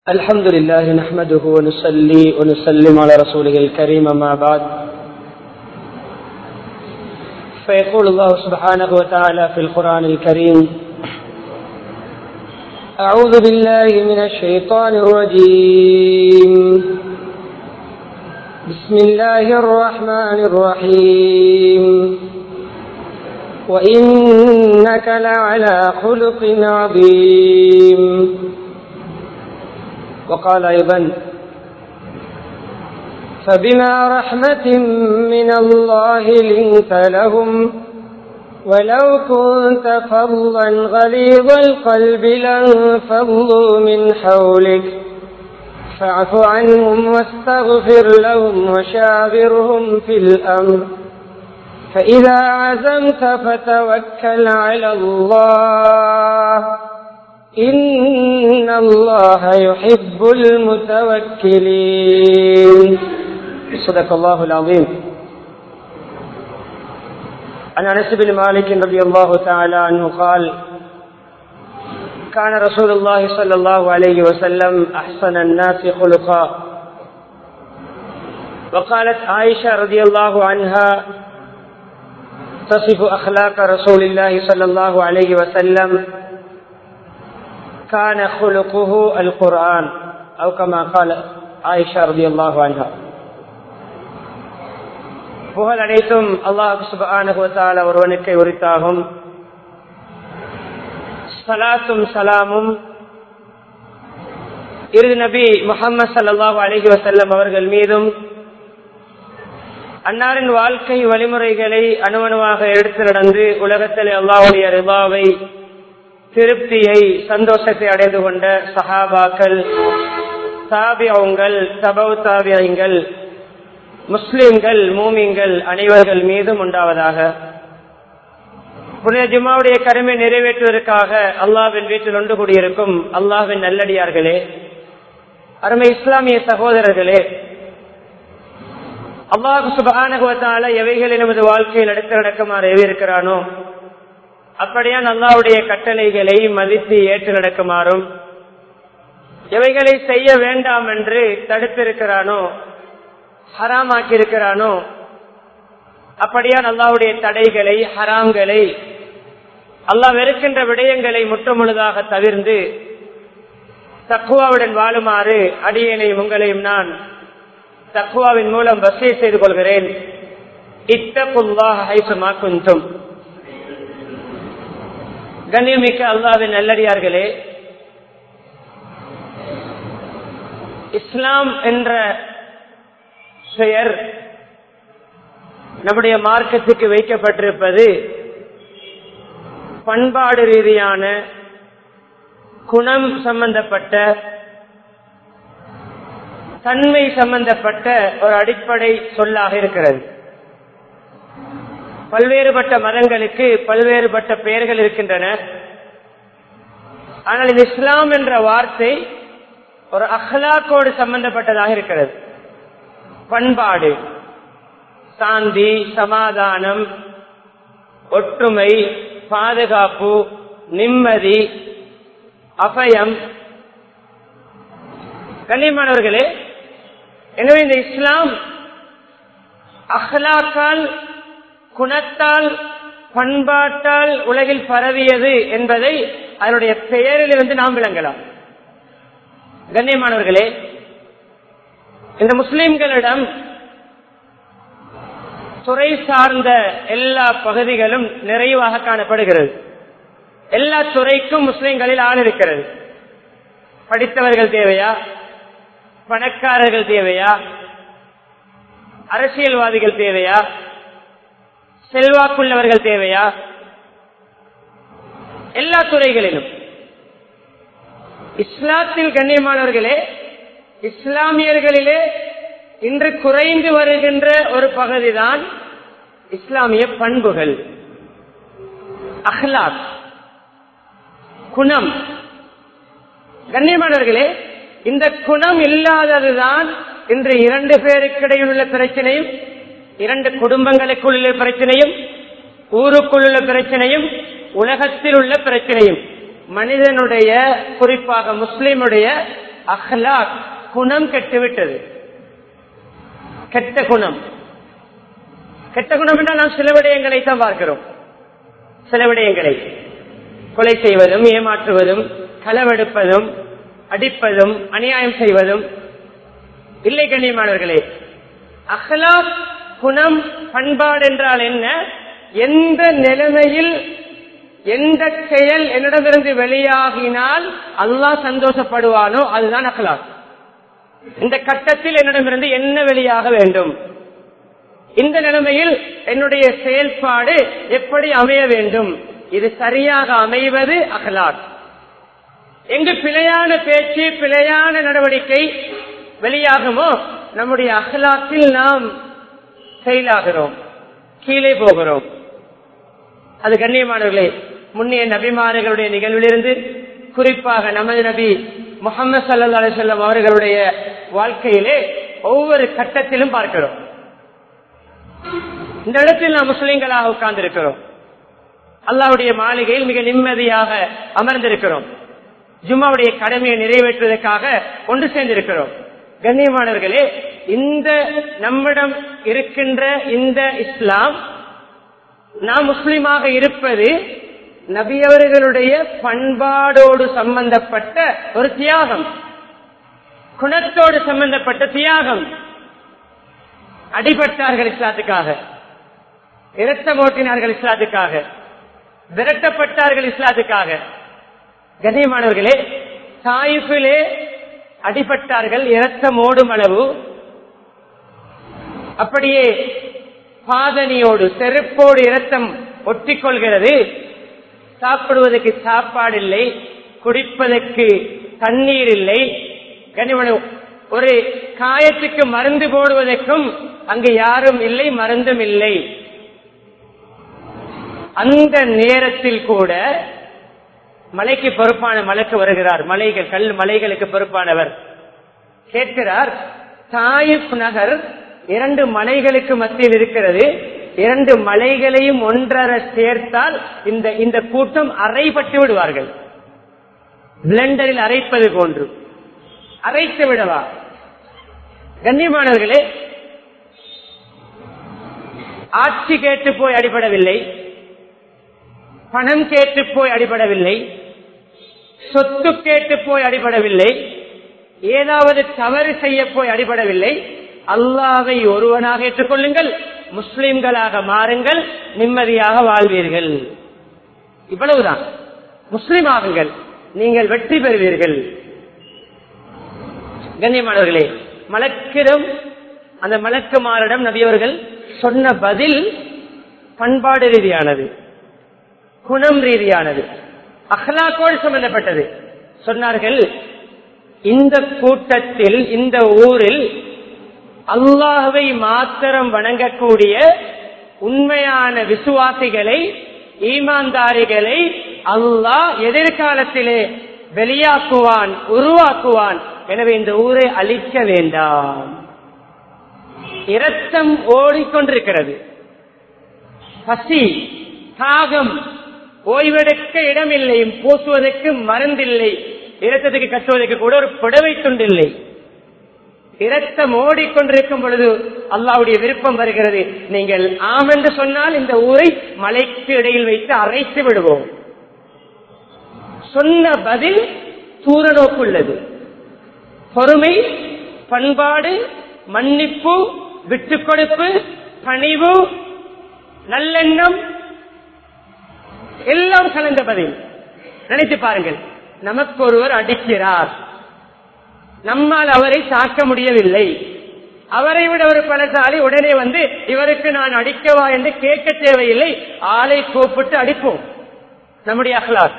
الحمد لله نحمده ونصلي ونسلم على رسوله الكريم ما بعد فيقول الله سبحانه وتعالى في القرآن الكريم أعوذ بالله من الشيطان الرجيم بسم الله الرحمن الرحيم وإنك لعلى خلق عظيم وقال أيضا فبما رحمة من الله لنت لهم ولو كنت فظا غليظ القلب لانفضوا من حولك فاعف عنهم واستغفر لهم وشاورهم في الأمر فإذا عزمت فتوكل على الله إن الله يحب المتوكلين صدق الله العظيم عن انس بن مالك رضي الله تعالى عنه قال كان رسول الله صلى الله عليه وسلم احسن الناس خلقا وقالت عائشه رضي الله عنها تصف اخلاق رسول الله صلى الله عليه وسلم كان خلقه القرآن أو كما قال عائشة رضي الله عنها புகழ் அனைத்தும் அல்லாஹு சுபானுவத்தால் ஒருவனுக்கு உரித்தாகும் சலாத்தும் சலாமும் இறுதி நபி முகமது சல்லாஹூ அலஹி வசல்லம் அவர்கள் மீதும் அன்னாரின் வாழ்க்கை வழிமுறைகளை அணுவணுவாக எடுத்து நடந்து உலகத்தில் அல்லாவுடைய ரிபாவை திருப்தியை சந்தோஷத்தை அடைந்து கொண்ட சஹாபாக்கள் தாபியங்கள் தபவ் தாபியங்கள் முஸ்லிம்கள் மூமிங்கள் அனைவர்கள் மீதும் உண்டாவதாக புனித ஜுமாவுடைய கடமை நிறைவேற்றுவதற்காக அல்லாவின் வீட்டில் ஒன்று கூடியிருக்கும் அல்லாவின் நல்லடியார்களே அருமை இஸ்லாமிய சகோதரர்களே அல்லாஹு சுபானுவத்தால எவைகள் நமது வாழ்க்கையில் அடுத்து நடக்குமாறு எவிருக்கிறானோ அப்படியான் அல்லாவுடைய கட்டளைகளை மதித்து ஏற்று நடக்குமாறும் எவைகளை செய்ய வேண்டாம் என்று தடுத்திருக்கிறானோ ஹராமாக்கி இருக்கிறானோ அப்படியான் அல்லாவுடைய தடைகளை ஹராம்களை அல்லாஹ் வெறுக்கின்ற விடயங்களை முற்றுமுழுதாக தவிர்ந்து தக்குவாவுடன் வாழுமாறு அடியனையும் உங்களையும் நான் தக்குவாவின் மூலம் வசதி செய்து கொள்கிறேன் இத்தகுல்லாஹ் ஹைசுமா குந்தும் கண்ணியமிக்க அல்லாவின் நல்லடியார்களே இஸ்லாம் என்ற பெயர் நம்முடைய மார்க்கத்துக்கு வைக்கப்பட்டிருப்பது பண்பாடு ரீதியான குணம் சம்பந்தப்பட்ட தன்மை சம்பந்தப்பட்ட ஒரு அடிப்படை சொல்லாக இருக்கிறது பல்வேறுபட்ட மதங்களுக்கு பல்வேறுபட்ட பெயர்கள் இருக்கின்றன ஆனால் இந்த இஸ்லாம் என்ற வார்த்தை ஒரு அஹ்லாக்கோடு சம்பந்தப்பட்டதாக இருக்கிறது பண்பாடு சாந்தி சமாதானம் ஒற்றுமை பாதுகாப்பு நிம்மதி அபயம் கண்ணியமானவர்களே எனவே இந்த இஸ்லாம் அஹ்லாக்கால் குணத்தால் பண்பாட்டால் உலகில் பரவியது என்பதை அதனுடைய பெயரிலிருந்து நாம் விளங்கலாம் கண்ணியமானவர்களே இந்த முஸ்லிம்களிடம் துறை சார்ந்த எல்லா பகுதிகளும் நிறைவாக காணப்படுகிறது எல்லா துறைக்கும் முஸ்லிம்களில் ஆள் இருக்கிறது படித்தவர்கள் தேவையா பணக்காரர்கள் தேவையா அரசியல்வாதிகள் தேவையா செல்வாக்குள்ளவர்கள் தேவையா எல்லா துறைகளிலும் இஸ்லாத்தில் கண்ணியமானவர்களே இஸ்லாமியர்களிலே இன்று குறைந்து வருகின்ற ஒரு பகுதிதான் இஸ்லாமிய பண்புகள் அஹ்லாக் குணம் கண்ணியமானவர்களே இந்த குணம் இல்லாததுதான் இன்று இரண்டு பேருக்கிடையில் உள்ள பிரச்சனையும் இரண்டு குடும்பங்களுக்குள் உள்ள பிரச்சனையும் ஊருக்குள் உள்ள பிரச்சனையும் உலகத்தில் உள்ள பிரச்சனையும் மனிதனுடைய குறிப்பாக முஸ்லிமுடைய அஹ்லாக் குணம் கெட்டுவிட்டது கெட்ட குணம் கெட்ட குணம் என்றால் நாம் சில விடயங்களை தான் பார்க்கிறோம் சில விடயங்களை கொலை செய்வதும் ஏமாற்றுவதும் களவெடுப்பதும் அடிப்பதும் அநியாயம் செய்வதும் இல்லை கண்ணியமானவர்களே அஹ்லாக் குணம் பண்பாடு என்றால் என்ன எந்த நிலைமையில் எந்த செயல் என்னிடமிருந்து வெளியாகினால் அல்லாஹ் சந்தோஷப்படுவானோ அதுதான் அஹ்லாக் இந்த கட்டத்தில் என்னிடமிருந்து என்ன வெளியாக வேண்டும் இந்த நிலைமையில் என்னுடைய செயல்பாடு எப்படி அமைய வேண்டும் இது சரியாக அமைவது அகலாக் எங்கு பிழையான பேச்சு பிழையான நடவடிக்கை வெளியாகுமோ நம்முடைய அகலாக்கில் நாம் செயலாகிறோம் கீழே போகிறோம் அது கண்ணியமானவர்களே முன்னைய நபிமார்களுடைய நிகழ்விலிருந்து குறிப்பாக நமது நபி முகமது சல்லா அலிசல்லம் அவர்களுடைய வாழ்க்கையிலே ஒவ்வொரு கட்டத்திலும் பார்க்கிறோம் இந்த இடத்தில் நாம் முஸ்லிம்களாக உட்கார்ந்து இருக்கிறோம் அல்லாவுடைய மாளிகையில் மிக நிம்மதியாக அமர்ந்திருக்கிறோம் ஜும்மாவுடைய கடமையை நிறைவேற்றுவதற்காக ஒன்று சேர்ந்திருக்கிறோம் கண்ணியமானவர்களே இந்த நம்மிடம் இருக்கின்ற இந்த இஸ்லாம் நாம் முஸ்லிமாக இருப்பது நபியவர்களுடைய பண்பாடோடு சம்பந்தப்பட்ட ஒரு தியாகம் குணத்தோடு சம்பந்தப்பட்ட தியாகம் அடிபட்டார்கள் இஸ்லாத்துக்காக இரத்தம் ஓட்டினார்கள் இஸ்லாத்துக்காக விரட்டப்பட்டார்கள் இஸ்லாத்துக்காக கண்ணியமானவர்களே தாயிஃபிலே அடிபட்டார்கள் இரத்தம் ஓடும் அளவு அப்படியே பாதனியோடு செருப்போடு இரத்தம் ஒட்டிக்கொள்கிறது சாப்பிடுவதற்கு சாப்பாடு இல்லை குடிப்பதற்கு தண்ணீர் இல்லை கனிமன ஒரு காயத்துக்கு மருந்து போடுவதற்கும் அங்கு யாரும் இல்லை மருந்தும் இல்லை அந்த நேரத்தில் கூட மலைக்கு பொறுப்பான மலைக்கு வருகிறார் மலைகள் கல் மலைகளுக்கு பொறுப்பானவர் கேட்கிறார் தாயிப் நகர் இரண்டு மலைகளுக்கு மத்தியில் இருக்கிறது இரண்டு மலைகளையும் ஒன்றர சேர்த்தால் இந்த இந்த கூட்டம் அரைப்பட்டு விடுவார்கள் பிளண்டரில் அரைப்பது போன்று அரைத்து விடவா கண்ணியமானவர்களே ஆட்சி கேட்டு போய் அடிபடவில்லை பணம் கேட்டு போய் அடிபடவில்லை சொத்து கேட்டு போய் அடிபடவில்லை ஏதாவது தவறு செய்ய போய் அடிபடவில்லை அல்லாவை ஒருவனாக ஏற்றுக்கொள்ளுங்கள் முஸ்லிம்களாக மாறுங்கள் நிம்மதியாக வாழ்வீர்கள் இவ்வளவுதான் முஸ்லிம் ஆகுங்கள் நீங்கள் வெற்றி பெறுவீர்கள் கண்ணியமானவர்களே மலக்கிடம் அந்த மலக்குமாரிடம் நபியவர்கள் சொன்ன பதில் பண்பாடு ரீதியானது குணம் ரீதியானது அஹ்லாக்கோடு சம்பந்தப்பட்டது சொன்னார்கள் இந்த கூட்டத்தில் இந்த ஊரில் அல்லாஹவை மாத்திரம் வணங்கக்கூடிய உண்மையான விசுவாசிகளை ஈமான்தாரிகளை அல்லாஹ் எதிர்காலத்திலே வெளியாக்குவான் உருவாக்குவான் எனவே இந்த ஊரை அழிக்க வேண்டாம் இரத்தம் ஓடிக்கொண்டிருக்கிறது பசி தாகம் ஓய்வெடுக்க இடமில்லை பூசுவதற்கு மருந்தில்லை இரத்தத்துக்கு கட்டுவதற்கு கூட ஒரு புடவை துண்டில்லை இரத்தம் ஓடிக்கொண்டிருக்கும் பொழுது அல்லாவுடைய விருப்பம் வருகிறது நீங்கள் ஆம் என்று சொன்னால் இந்த ஊரை மலைக்கு இடையில் வைத்து அரைத்து விடுவோம் சொன்ன பதில் தூர நோக்குள்ளது பொறுமை பண்பாடு மன்னிப்பு விட்டுக் கொடுப்பு பணிவு நல்லெண்ணம் எல்லாம் கலந்த பதில் நினைத்து பாருங்கள் நமக்கு ஒருவர் அடிக்கிறார் நம்மால் அவரை தாக்க முடியவில்லை அவரை விட ஒரு பலசாலி உடனே வந்து இவருக்கு நான் அடிக்கவா என்று கேட்க தேவையில்லை ஆளை கூப்பிட்டு அடிப்போம் நம்முடைய அகலார்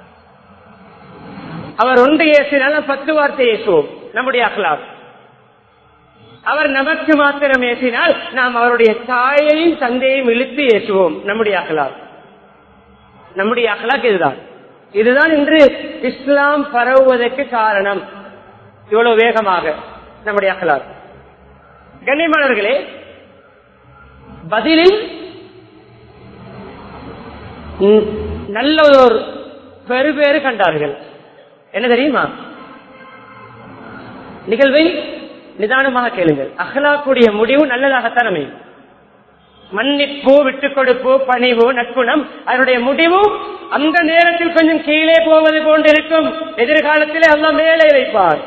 அவர் ஒன்று ஏசினாலும் பத்து வார்த்தை ஏசுவோம் நம்முடைய அகலார் அவர் நமக்கு மாத்திரம் ஏசினால் நாம் அவருடைய தாயையும் தந்தையும் இழுத்து ஏசுவோம் நம்முடைய அகலார் நம்முடைய அகலாக் இதுதான் இதுதான் இன்று இஸ்லாம் பரவுவதற்கு காரணம் இவ்வளவு வேகமாக நம்முடைய அகலார் கண்ணியமானவர்களே பதிலில் நல்ல ஒரு பெருபேறு கண்டார்கள் என்ன தெரியுமா நிகழ்வை நிதானமாக கேளுங்கள் அகலாக்குடைய முடிவு நல்லதாகத்தான் அமையும் மன்னிப்பு விட்டுக் கொடுப்பு பணிவு நட்புணம் அதனுடைய முடிவு அந்த நேரத்தில் கொஞ்சம் கீழே போவது போன்று இருக்கும் எதிர்காலத்திலே அல்ல மேலே வைப்பார்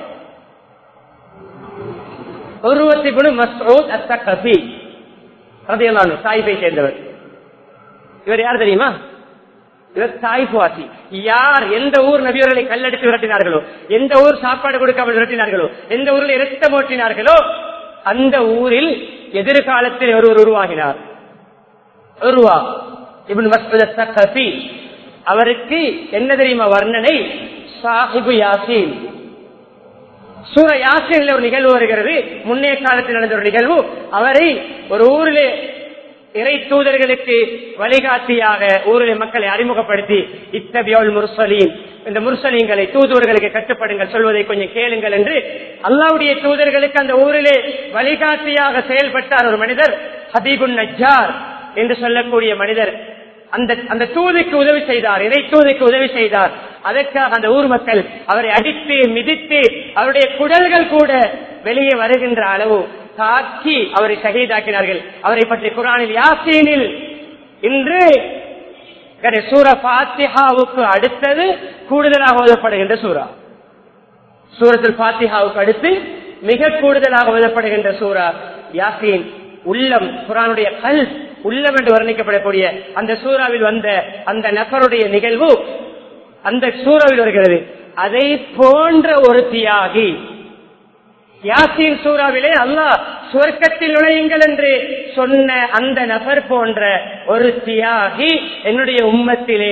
ஒருவத்தி குணு மஸ்ரூத் அத்தகபி ரதியல்லானு சாயிபை சேர்ந்தவர் இவர் யார் தெரியுமா இவர் சாய்பாசி யார் எந்த ஊர் நபியர்களை கல்லெடுத்து விரட்டினார்களோ எந்த ஊர் சாப்பாடு கொடுக்காமல் விரட்டினார்களோ எந்த ஊரில் இரத்தம் ஓட்டினார்களோ அந்த ஊரில் எதிர்காலத்தில் ஒருவர் உருவாகினார் உருவா இவன் மஸ்பி அவருக்கு என்ன தெரியுமா வர்ணனை சாஹிபு யாசின் சூர யாசினில் ஒரு நிகழ்வு வருகிறது முன்னே காலத்தில் நடந்த ஒரு நிகழ்வு அவரை ஒரு ஊரிலே இறை தூதர்களுக்கு வழிகாட்டியாக ஊரிலே மக்களை அறிமுகப்படுத்தி இத்தபியோல் முர்சலீன் இந்த முர்சலீன்களை தூதுவர்களுக்கு கட்டுப்படுங்கள் சொல்வதை கொஞ்சம் கேளுங்கள் என்று அல்லாவுடைய தூதர்களுக்கு அந்த ஊரிலே வழிகாட்டியாக செயல்பட்டார் ஒரு மனிதர் ஹபீபுன் நஜார் என்று சொல்லக்கூடிய மனிதர் அந்த அந்த தூதுக்கு உதவி செய்தார் இறை தூதுக்கு உதவி செய்தார் அதற்காக அந்த ஊர் மக்கள் அவரை அடித்து மிதித்து அவருடைய குடல்கள் கூட வெளியே வருகின்ற அளவு தாக்கி அவரை ஷஹீதாக்கினார்கள் அவரை பற்றி குரானில் யாசீனில் இன்று சூர பாத்திஹாவுக்கு அடுத்தது கூடுதலாக ஓதப்படுகின்ற சூரா சூரத்தில் பாத்திஹாவுக்கு அடுத்து மிக கூடுதலாக ஓதப்படுகின்ற சூரா யாசீன் உள்ளம் குரானுடைய கல் உள்ளம் என்று வர்ணிக்கப்படக்கூடிய அந்த சூறாவில் வந்த அந்த நபருடைய நிகழ்வு அந்த சூறாவில் வருகிறது அதை போன்ற ஒரு தியாகி யாசின் சூறாவிலே அல்லாஹ் சுவர்க்கத்தில் நுழையுங்கள் என்று சொன்ன அந்த நபர் போன்ற ஒரு தியாகி என்னுடைய உம்மத்திலே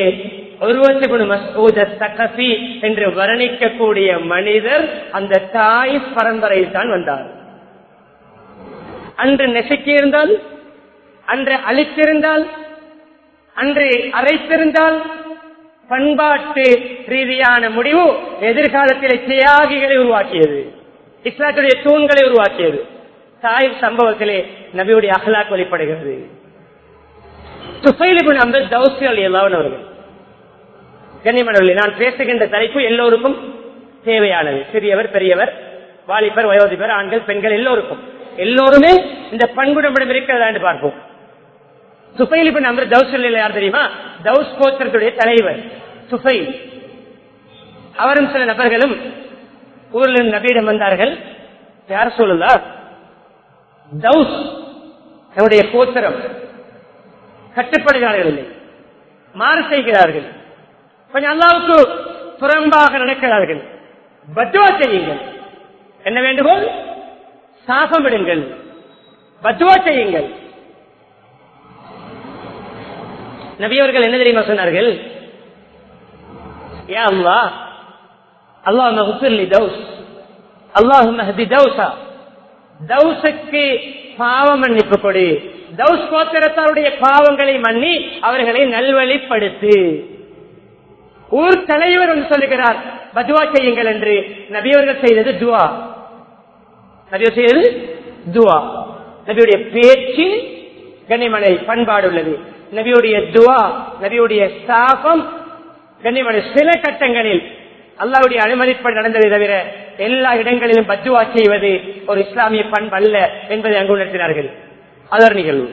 ஒருவத்தி என்று வர்ணிக்கக்கூடிய மனிதர் அந்த தாய் பரம்பரையில் தான் வந்தார் அன்று நெசுக்கியிருந்தால் அன்று அழித்திருந்தால் அன்று அரைத்திருந்தால் பண்பாட்டு ரீதியான முடிவு எதிர்காலத்தில் தியாகிகளை உருவாக்கியது இஸ்லாத்துடைய தூண்களை உருவாக்கியது தாய் சம்பவத்திலே நபியுடைய அகலாக் வெளிப்படுகிறது துஃபைலிபின் அம்பது தௌசியல் எல்லாவன் அவர்கள் கண்ணியமனவர்களே நான் பேசுகின்ற தலைப்பு எல்லோருக்கும் தேவையானது சிறியவர் பெரியவர் வாலிபர் வயோதிபர் ஆண்கள் பெண்கள் எல்லோருக்கும் எல்லோருமே இந்த பண்புடமிடம் இருக்கிறதா என்று பார்ப்போம் சுஃபைல் இப்ப நம்பர் தௌசல் யார் தெரியுமா தௌஸ் கோத்திரத்துடைய தலைவர் சுஃபைல் அவரும் சில நபர்களும் ஊரில் நபியிடம் வந்தார்கள் யார் சொல்லுதா தௌஸ் நம்முடைய கோத்திரம் கட்டுப்படுகிறார்கள் இல்லை மாறு செய்கிறார்கள் கொஞ்சம் அல்லாவுக்கு புறம்பாக நடக்கிறார்கள் பத்துவா செய்யுங்கள் என்ன வேண்டுகோள் சாபமிடுங்கள் பத்துவா செய்யுங்கள் நபியவர்கள் என்ன தெரியுமா சொன்னார்கள் யா அல்லா அல்லாஹ் மகசுல்லி தௌஸ் அல்லாஹு மஹதி தௌசா தௌசுக்கு பாவ மன்னிப்பு கொடு தௌஸ் கோத்திரத்தாருடைய பாவங்களை மன்னி அவர்களை நல்வழிப்படுத்து ஊர் தலைவர் என்று சொல்லுகிறார் பதுவா செய்யுங்கள் என்று நபியவர்கள் செய்தது துவா நபியர் செய்தது துவா நபியுடைய பேச்சு கண்ணிமலை பண்பாடு உள்ளது நபியுடைய துவா நபியுடைய சாபம் கண்ணிமலை சில கட்டங்களில் அல்லாவுடைய அனுமதிப்படி நடந்ததை தவிர எல்லா இடங்களிலும் பத்துவா செய்வது ஒரு இஸ்லாமிய பண்பு அல்ல என்பதை அங்கு உணர்த்தினார்கள் அதர் நிகழ்வு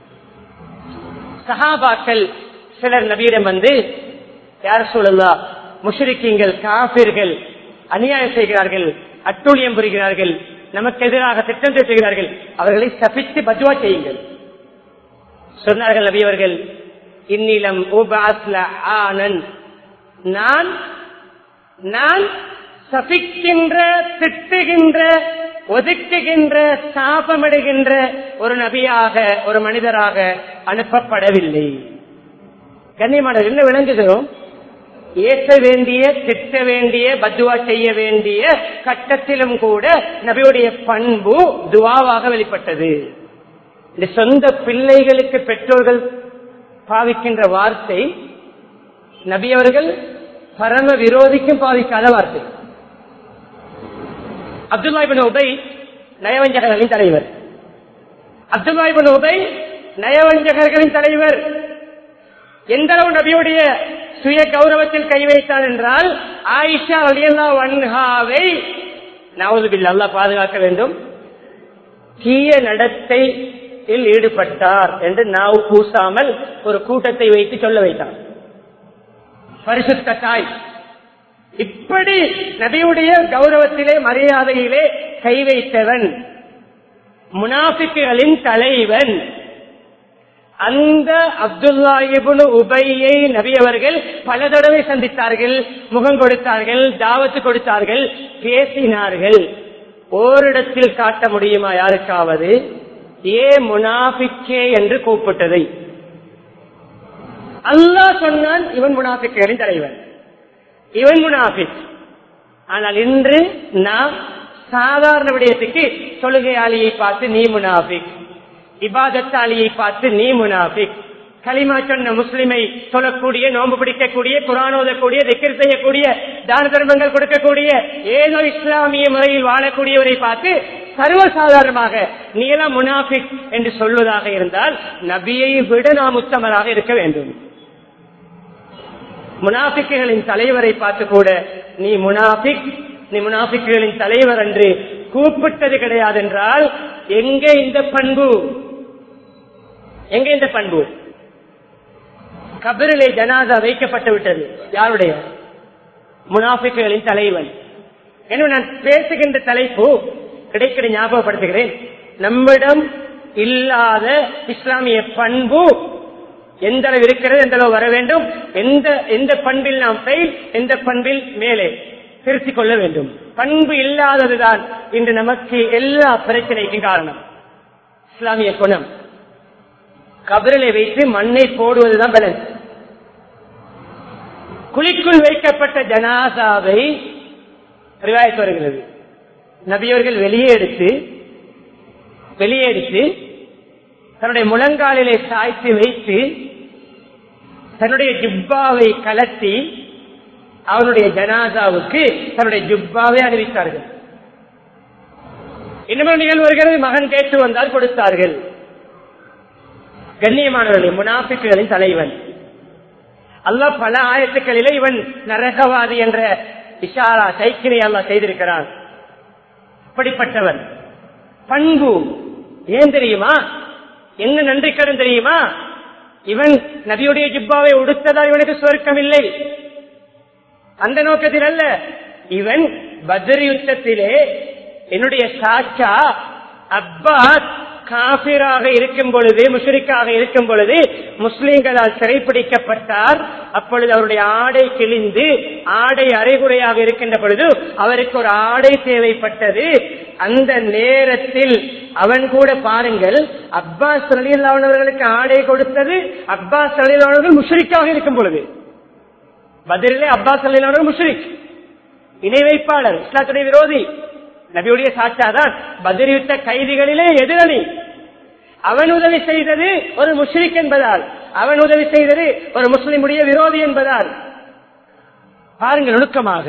சஹாபாக்கள் சிலர் நபியிடம் வந்து யார் சொல்லலா முஷரிக்கீங்கள் காபிர்கள் அநியாயம் செய்கிறார்கள் அட்டூழியம் புரிகிறார்கள் நமக்கு எதிராக திட்டம் செய்கிறார்கள் அவர்களை சபித்து பத்துவா செய்யுங்கள் சொன்னார்கள் நபியவர்கள் இந்நிலம் ஆனன் நான் நான் சபிக்கின்ற திட்டுகின்ற ஒதுக்குகின்ற சாபமிடுகின்ற ஒரு நபியாக ஒரு மனிதராக அனுப்பப்படவில்லை கண்ணியமான என்ன விளங்குகிறோம் ஏற்ற வேண்டிய திட்ட வேண்டிய பத்துவா செய்ய வேண்டிய கட்டத்திலும் கூட நபியுடைய பண்பு துவாவாக வெளிப்பட்டது இந்த சொந்த பிள்ளைகளுக்கு பெற்றோர்கள் பாவிக்கின்ற வார்த்தை நபி அவர்கள் பரம விரோதிக்கும் பாவிக்காத வார்த்தை அப்துல்லாபின் உபை நயவஞ்சகர்களின் தலைவர் அப்துல்லாபின் உபை நயவஞ்சகர்களின் தலைவர் எந்த அளவு நபியுடைய சுய கௌரவத்தில் கை வைத்தார் என்றால் ஆயிஷா அலியல்லா வன்ஹாவை நவதுபில் அல்லா பாதுகாக்க வேண்டும் தீய நடத்தையில் ஈடுபட்டார் என்று நாவு பூசாமல் ஒரு கூட்டத்தை வைத்து சொல்ல வைத்தார் பரிசுத்த தாய் இப்படி நபியுடைய கௌரவத்திலே மரியாதையிலே கை வைத்தவன் முனாஃபிக்குகளின் தலைவன் அந்த அப்துல்லாஹிபுன் உபையை நபி அவர்கள் பல தடவை சந்தித்தார்கள் முகம் கொடுத்தார்கள் தாவத்து கொடுத்தார்கள் பேசினார்கள் ஓரிடத்தில் காட்ட முடியுமா யாருக்காவது ஏ முனாஃபிக்கே என்று கூப்பிட்டதை அல்லாஹ் சொன்னான் இவன் முனாஃபிக்குகளின் தலைவன் இவன் முனாஃபிக் ஆனால் இன்று நாம் சாதாரண விடயத்துக்கு தொழுகையாளியை பார்த்து நீ முனாஃபிக் இபாதத்தாளியை பார்த்து நீ முனாஃபிக் களிமா சொன்ன முஸ்லிமை சொல்லக்கூடிய நோன்பு பிடிக்கக்கூடிய குரான் ஓதக்கூடிய திக்கர் செய்யக்கூடிய தான தர்மங்கள் கொடுக்கக்கூடிய ஏதோ இஸ்லாமிய முறையில் வாழக்கூடியவரை பார்த்து சர்வசாதாரணமாக நீ எல்லாம் முனாஃபிக் என்று சொல்வதாக இருந்தால் நபியை விட நாம் உத்தமராக இருக்க வேண்டும் முனாஃபிக்குகளின் தலைவரை பார்த்து கூட நீ முனாஃபிக் நீ முனாஃபிக்குகளின் தலைவர் என்று கூப்பிட்டது கிடையாது என்றால் எங்க இந்த பண்பு எங்க இந்த பண்பு கபரிலே ஜனாதா வைக்கப்பட்டு விட்டது யாருடைய முனாஃபிக்குகளின் தலைவன் எனவே நான் பேசுகின்ற தலைப்பு கிடைக்கிற ஞாபகப்படுத்துகிறேன் நம்மிடம் இல்லாத இஸ்லாமிய பண்பு எந்த அளவு இருக்கிறது எந்த அளவு வர வேண்டும் எந்த எந்த பண்பில் நாம் ஃபெயில் எந்த பண்பில் மேலே திருத்திக் கொள்ள வேண்டும் பண்பு இல்லாததுதான் இன்று நமக்கு எல்லா பிரச்சனைக்கும் காரணம் இஸ்லாமிய குணம் கபரிலை வைத்து மண்ணை போடுவதுதான் பேலன்ஸ் குழிக்குள் வைக்கப்பட்ட ஜனாசாவை ரிவாயத்து வருகிறது நபியவர்கள் வெளியே எடுத்து வெளியே எடுத்து தன்னுடைய முழங்காலிலே சாய்த்து வைத்து தன்னுடைய ஜிப்பாவை கலட்டி அவருடைய ஜனாசாவுக்கு தன்னுடைய ஜிப்பாவை அறிவித்தார்கள் இன்னும் நிகழ்வு வருகிறது மகன் கேட்டு வந்தால் கொடுத்தார்கள் கண்ணியமானவர்கள் முனாஃபிக்குகளின் தலைவன் அல்லாஹ் பல ஆயத்துக்களிலே இவன் நரகவாதி என்ற இஷாரா சைக்கினை அல்லாஹ் செய்திருக்கிறான் அப்படிப்பட்டவன் பண்பு ஏன் தெரியுமா என்ன நன்றி கடன் தெரியுமா இவன் நபியுடைய ஜிப்பாவை உடுத்ததால் இவனுக்கு சுவர்க்கம் இல்லை அந்த நோக்கத்தில் அல்ல இவன் பத்ரி யுத்தத்திலே என்னுடைய சாச்சா அப்பாஸ் காபிராக இருக்கும் பொழுது முஷரிக்காக இருக்கும் பொழுது முஸ்லிம்களால் சிறைப்பிடிக்கப்பட்டார் அப்பொழுது அவருடைய ஆடை கிழிந்து ஆடை அரைகுறையாக இருக்கின்ற பொழுது அவருக்கு ஒரு ஆடை தேவைப்பட்டது அந்த நேரத்தில் அவன் கூட பாருங்கள் அப்பாஸ் அலில் அவர்களுக்கு ஆடை கொடுத்தது அப்பாஸ் அலில் அவர்கள் முஷரிக்காக இருக்கும் பொழுது பதிலே அப்பாஸ் அலில் அவர்கள் முஷரிக் இணை வைப்பாளர் இஸ்லாத்துடைய விரோதி நபியுடைய சாட்சாதான் பதிரிவிட்ட கைதிகளிலே எதிரணி அவன் உதவி செய்தது ஒரு முஷ்ரிக் என்பதால் அவன் உதவி செய்தது ஒரு முஸ்லிமுடைய விரோதி என்பதால் பாருங்கள் நுணுக்கமாக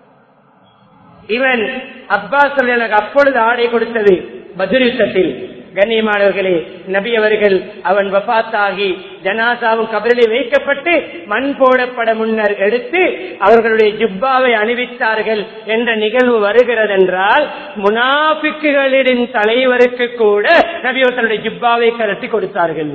இவன் அப்பாஸ் எனக்கு அப்பொழுது ஆடை கொடுத்தது பதில் யுத்தத்தில் கண்ணியமானவர்களே நபி அவர்கள் அவன் வபாத்தாகி ஜனாசாவும் கபரிலே வைக்கப்பட்டு மண் போடப்பட முன்னர் எடுத்து அவர்களுடைய ஜிப்பாவை அணிவித்தார்கள் என்ற நிகழ்வு வருகிறது என்றால் முனாபிக்குகளின் தலைவருக்கு கூட நபி தன்னுடைய ஜிப்பாவை கலட்டி கொடுத்தார்கள்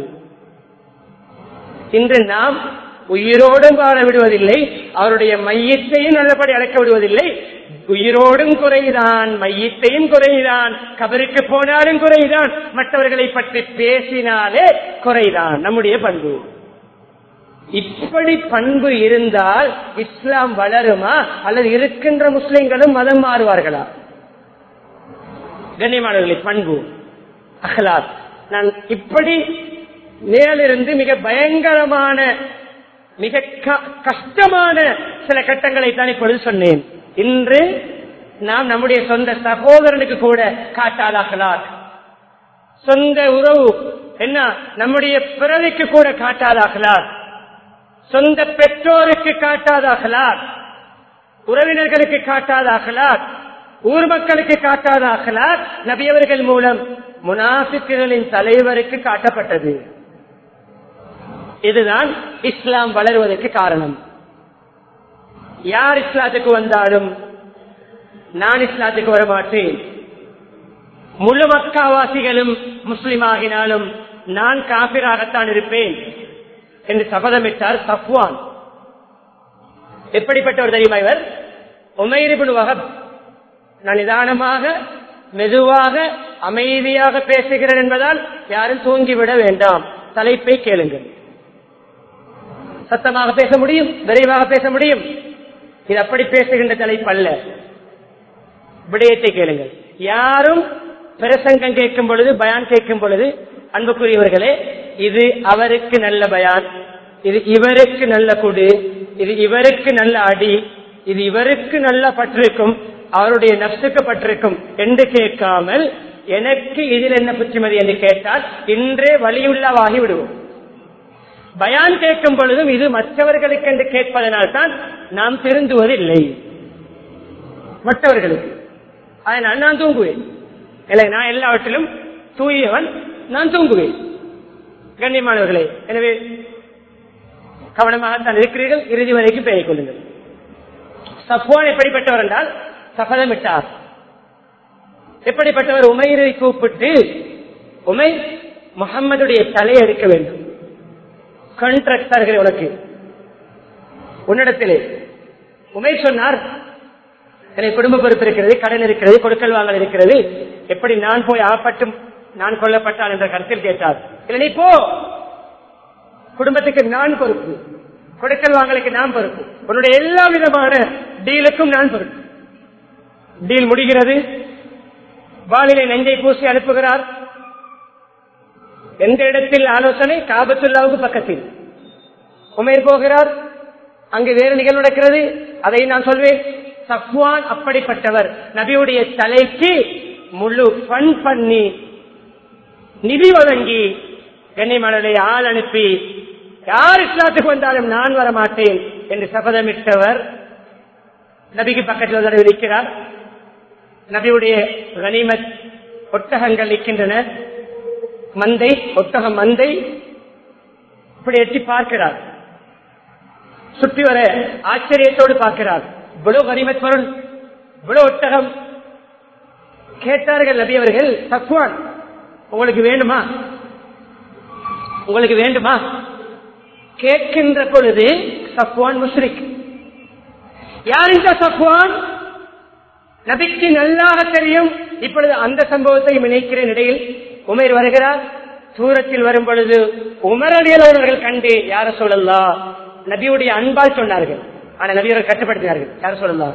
இன்று நாம் உயிரோடும் வாழ விடுவதில்லை அவருடைய மையத்தையும் நல்லபடி அடக்க விடுவதில்லை உயிரோடும் குறைதான் மையத்தையும் குறைதான் கபருக்கு போனாலும் குறைதான் மற்றவர்களை பற்றி பேசினாலே குறைதான் நம்முடைய பண்பு இப்படி பண்பு இருந்தால் இஸ்லாம் வளருமா அல்லது இருக்கின்ற முஸ்லிம்களும் மதம் மாறுவார்களா கண்ணியமானவர்களை பண்பு அகலாத் நான் இப்படி மேலிருந்து மிக பயங்கரமான மிக கஷ்டமான சில கட்டங்களை தான் இப்பொழுது சொன்னேன் இன்று நாம் நம்முடைய சொந்த சகோதரனுக்கு கூட காட்டாதாகலாம் சொந்த உறவு என்ன நம்முடைய பிறவிக்கு கூட காட்டாதாகலாம் சொந்த பெற்றோருக்கு காட்டாதாகலாம் உறவினர்களுக்கு காட்டாதாகலாம் ஊர் மக்களுக்கு காட்டாதாகலாம் நபியவர்கள் மூலம் முனாஃபிக்குகளின் தலைவருக்கு காட்டப்பட்டது இதுதான் இஸ்லாம் வளருவதற்கு காரணம் யார் இஸ்லாத்துக்கு வந்தாலும் நான் இஸ்லாத்துக்கு வர மாட்டேன் முழு மக்காவாசிகளும் முஸ்லிம் ஆகினாலும் நான் காபிராகத்தான் இருப்பேன் என்று சபதமிட்டார் சஃப்வான் எப்படிப்பட்டவர் தெரியுமா இவர் உமைரிபின் வகப் நான் நிதானமாக மெதுவாக அமைதியாக பேசுகிறேன் என்பதால் யாரும் தூங்கிவிட வேண்டாம் தலைப்பை கேளுங்கள் சத்தமாக பேச முடியும் விரைவாக பேச முடியும் இது அப்படி பேசுகின்ற தலைப்பு அல்ல விடயத்தை கேளுங்கள் யாரும் பிரசங்கம் கேட்கும் பொழுது பயான் கேட்கும் பொழுது அன்புக்குரியவர்களே இது அவருக்கு நல்ல பயான் இது இவருக்கு நல்ல குடு இது இவருக்கு நல்ல அடி இது இவருக்கு நல்ல பற்றிருக்கும் அவருடைய நப்சுக்கு பற்றிருக்கும் என்று கேட்காமல் எனக்கு இதில் என்ன புத்திமதி என்று கேட்டால் இன்றே வழியுள்ளவாகி விடுவோம் பயான் கேட்கும் பொழுதும் இது மற்றவர்களுக்கு என்று கேட்பதனால் தான் நாம் திருந்துவதில்லை மற்றவர்களுக்கு அதனால் நான் தூங்குவேன் இல்லை நான் எல்லாவற்றிலும் தூயவன் நான் தூங்குவேன் கண்ணியமானவர்களே எனவே கவனமாகத்தான் இருக்கிறீர்கள் இறுதி வரைக்கும் பெயர் கொள்ளுங்கள் சப்வான் எப்படிப்பட்டவர் என்றால் சபதமிட்டார் எப்படிப்பட்டவர் உமைரை கூப்பிட்டு உமை முகம்மதுடைய தலையை எடுக்க வேண்டும் கான்ட்ராக்ட் தருகிறேன் உனக்கு உன்னிடத்திலே உமை சொன்னார் எனக்கு குடும்ப பொறுப்பு இருக்கிறது கடன் இருக்கிறது கொடுக்கல் வாங்கல் இருக்கிறது எப்படி நான் போய் ஆப்பட்டு நான் கொல்லப்பட்டான் என்ற கருத்தில் கேட்டார் இல்லை நீ போ குடும்பத்துக்கு நான் பொறுப்பு கொடுக்கல் வாங்கலுக்கு நான் பொறுப்பு உன்னுடைய எல்லா விதமான டீலுக்கும் நான் பொறுப்பு டீல் முடிகிறது வாளிலை நெஞ்சை பூசி அனுப்புகிறார் எந்த இடத்தில் ஆலோசனை காபத்துல்லாவுக்கு பக்கத்தில் உமேர் போகிறார் அங்கு வேறு நிகழ்வு நடக்கிறது அதை நான் சொல்வேன் சஃப்வான் அப்படிப்பட்டவர் நபியுடைய தலைக்கு முழு பண் பண்ணி நிதி வழங்கி கண்ணிமணலை ஆள் அனுப்பி யார் இஸ்லாத்துக்கு வந்தாலும் நான் வர மாட்டேன் என்று சபதமிட்டவர் நபிக்கு பக்கத்தில் ஒரு தடவை இருக்கிறார் நபியுடைய கனிமத் ஒட்டகங்கள் இருக்கின்றன மந்தை ஒட்டக மந்தை இப்படி எட்டி பார்க்கிறார் சுற்றி வர ஆச்சரியத்தோடு பார்க்கிறார் இவ்வளவு கனிமத் பொருள் இவ்வளவு ஒட்டகம் கேட்டார்கள் நபி அவர்கள் தக்குவான் உங்களுக்கு வேண்டுமா உங்களுக்கு வேண்டுமா கேட்கின்ற பொழுது சஃப்வான் முஸ்ரிக் யார் இந்த சஃப்வான் நபிக்கு நல்லாக தெரியும் இப்பொழுது அந்த சம்பவத்தை நினைக்கிறேன் இடையில் உமர் வருகிறார் தூரத்தில் வரும் பொழுது உமரடியலவர்கள் கண்டு யார சொல்லலாம் நபியுடைய அன்பால் சொன்னார்கள் ஆனா நபியர்கள் கட்டுப்படுத்தினார்கள் யார சொல்லலாம்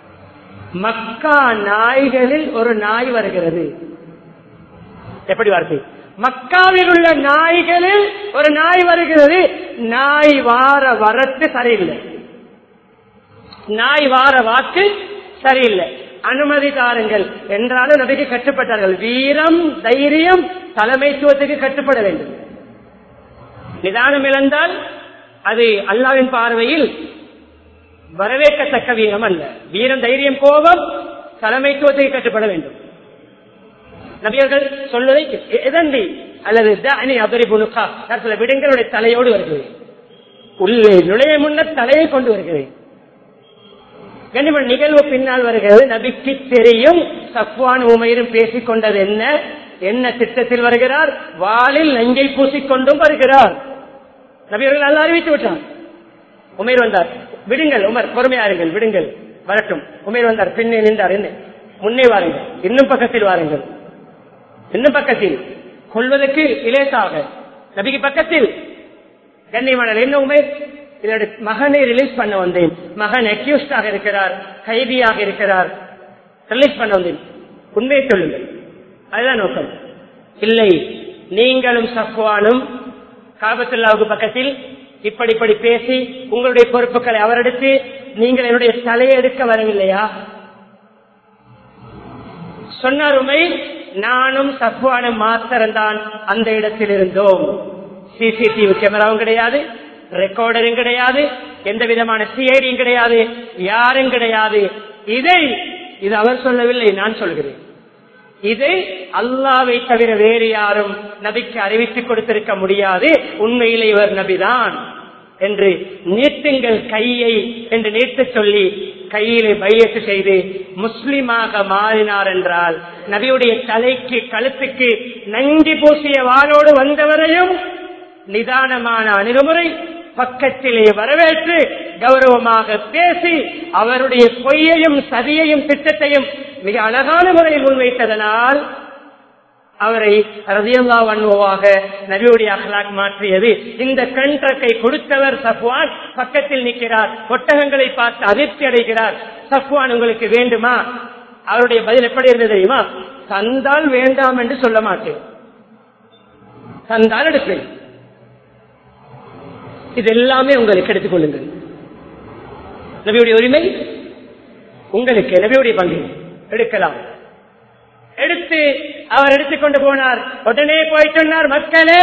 மக்கா நாய்களில் ஒரு நாய் வருகிறது எப்படி வார்த்தை மக்காவில் உள்ள நாய்களில் ஒரு நாய் வருகிறது நாய் வார வரத்து சரியில்லை நாய் வார வாக்கு சரியில்லை அனுமதி தாருங்கள் என்றாலும் நபிக்கு கட்டுப்பட்டார்கள் வீரம் தைரியம் தலைமைத்துவத்துக்கு கட்டுப்பட வேண்டும் நிதானம் இழந்தால் அது அல்லாவின் பார்வையில் வரவேற்கத்தக்க வீரம் அல்ல வீரம் தைரியம் கோபம் தலைமைத்துவத்துக்கு கட்டுப்பட வேண்டும் நபியர்கள் சொல்வதை எதண்டி அல்லது தானி அபரி புனுக்கா சில விடங்களுடைய தலையோடு வருகிறேன் உள்ளே நுழைய முன்னர் தலையை கொண்டு வருகிறேன் கண்ணிமன் நிகழ்வு பின்னால் வருகிறது நபிக்கு தெரியும் சஃப்வான் உமையிலும் பேசிக் கொண்டது என்ன என்ன திட்டத்தில் வருகிறார் வாளில் நெஞ்சை பூசிக்கொண்டும் வருகிறார் நபியர்கள் நல்லா அறிவித்து விட்டார் உமேர் வந்தார் விடுங்கள் உமர் பொறுமையாருங்கள் விடுங்கள் வரட்டும் உமேர் வந்தார் பின்னே நின்றார் என்ன முன்னே வாருங்கள் இன்னும் பக்கத்தில் வாருங்கள் இன்னும் பக்கத்தில் கொள்வதற்கு இலேசாக நபிக்கு பக்கத்தில் கண்ணியமான என்ன உமேர் இதோட மகனை ரிலீஸ் பண்ண வந்தேன் மகன் அக்யூஸ்டாக இருக்கிறார் கைதியாக இருக்கிறார் ரிலீஸ் பண்ண வந்தேன் உண்மையை சொல்லுங்கள் அதுதான் நோக்கம் இல்லை நீங்களும் சஃப்வானும் காபத்துல்லாவுக்கு பக்கத்தில் இப்படி இப்படி பேசி உங்களுடைய பொறுப்புகளை அவரெடுத்து நீங்கள் என்னுடைய தலையை எடுக்க வரவில்லையா சொன்னார் உமை நானும் சஃப்வானும் மாத்திரம்தான் அந்த இடத்தில் இருந்தோம் சிசிடிவி கேமராவும் கிடையாது ரெக்கார்டரும் கிடையாது எந்த விதமான சிஐடியும் கிடையாது யாரும் கிடையாது இதை இது அவர் சொல்லவில்லை நான் சொல்கிறேன் இதை அல்லாவை தவிர வேறு யாரும் நபிக்கு அறிவித்துக் கொடுத்திருக்க முடியாது உண்மையிலே இவர் நபிதான் என்று நீட்டுங்கள் கையை என்று நீட்டு சொல்லி கையிலே பையத்து செய்து முஸ்லிமாக மாறினார் என்றால் நபியுடைய தலைக்கு கழுத்துக்கு நஞ்சி பூசிய வாளோடு வந்தவரையும் நிதானமான அணுகுமுறை பக்கத்திலே வரவேற்று கௌரவமாக பேசி அவருடைய பொய்யையும் சதியையும் திட்டத்தையும் மிக அழகான முறையில் முன்வைத்ததனால் அவரை ரதியல்லா வன்னுவாக நபியுடைய அகலாக் மாற்றியது இந்த கண்ட்ரக்கை கொடுத்தவர் சஃப்வான் பக்கத்தில் நிற்கிறார் ஒட்டகங்களை பார்த்து அதிர்ச்சி அடைகிறார் சஃப்வான் உங்களுக்கு வேண்டுமா அவருடைய பதில் எப்படி இருந்தது தெரியுமா தந்தால் வேண்டாம் என்று சொல்ல மாட்டேன் தந்தால் எடுப்பேன் இது எல்லாமே உங்களுக்கு எடுத்துக் கொள்ளுங்கள் நபியுடைய உரிமை உங்களுக்கு நபியுடைய பங்கு எடுக்கலாம் எடுத்து அவர் எடுத்துக்கொண்டு போனார் உடனே போய் சொன்னார் மக்களே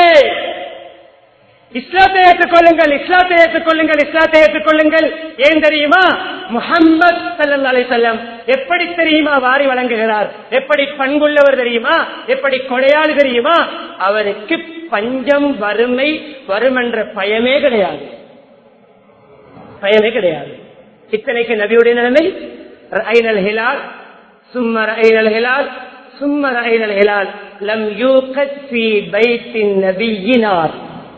இஸ்லாத்தை ஏற்றுக்கொள்ளுங்கள் இஸ்லாத்தை ஏற்றுக்கொள்ளுங்கள் இஸ்லாத்தை ஏற்றுக்கொள்ளுங்கள் ஏன் தெரியுமா முகம்மது சல்லா அலிசல்லம் எப்படி தெரியுமா வாரி வழங்குகிறார் எப்படி பண்புள்ளவர் தெரியுமா எப்படி கொடையாளி தெரியுமா அவருக்கு பஞ்சம் வறுமை வரும் என்ற பயமே கிடையாது பயமே கிடையாது இத்தனைக்கு நபியுடைய நிலைமை ஐநல் ஹிலால் சும்மர் ஐநல் ஹிலால் சும்மர் ஐநல் ஹிலால் லம் யூகத் ஃபீ பைத்தின் நபியினார்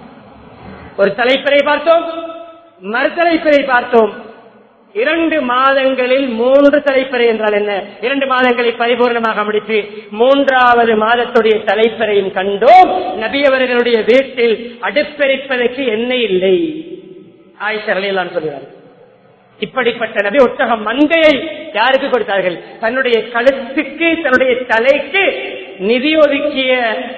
ஒரு தலைப்பரை பார்த்தோம் மறுதலைப்பரை பார்த்தோம் இரண்டு மாதங்களில் மூன்று தலைப்பறை என்றால் என்ன இரண்டு மாதங்களை பரிபூர்ணமாக முடித்து மூன்றாவது மாதத்துடைய தலைப்பறையும் கண்டோம் நபியவர்களுடைய வீட்டில் அடுப்பெரிப்பதற்கு எண்ணெய் இல்லை ஆயிஷரலாம் சொல்கிறார் இப்படிப்பட்ட நபி ஒட்டகம் மந்தையை யாருக்கு கொடுத்தார்கள் தன்னுடைய கழுத்துக்கு தன்னுடைய தலைக்கு நிதி ஒதுக்கிய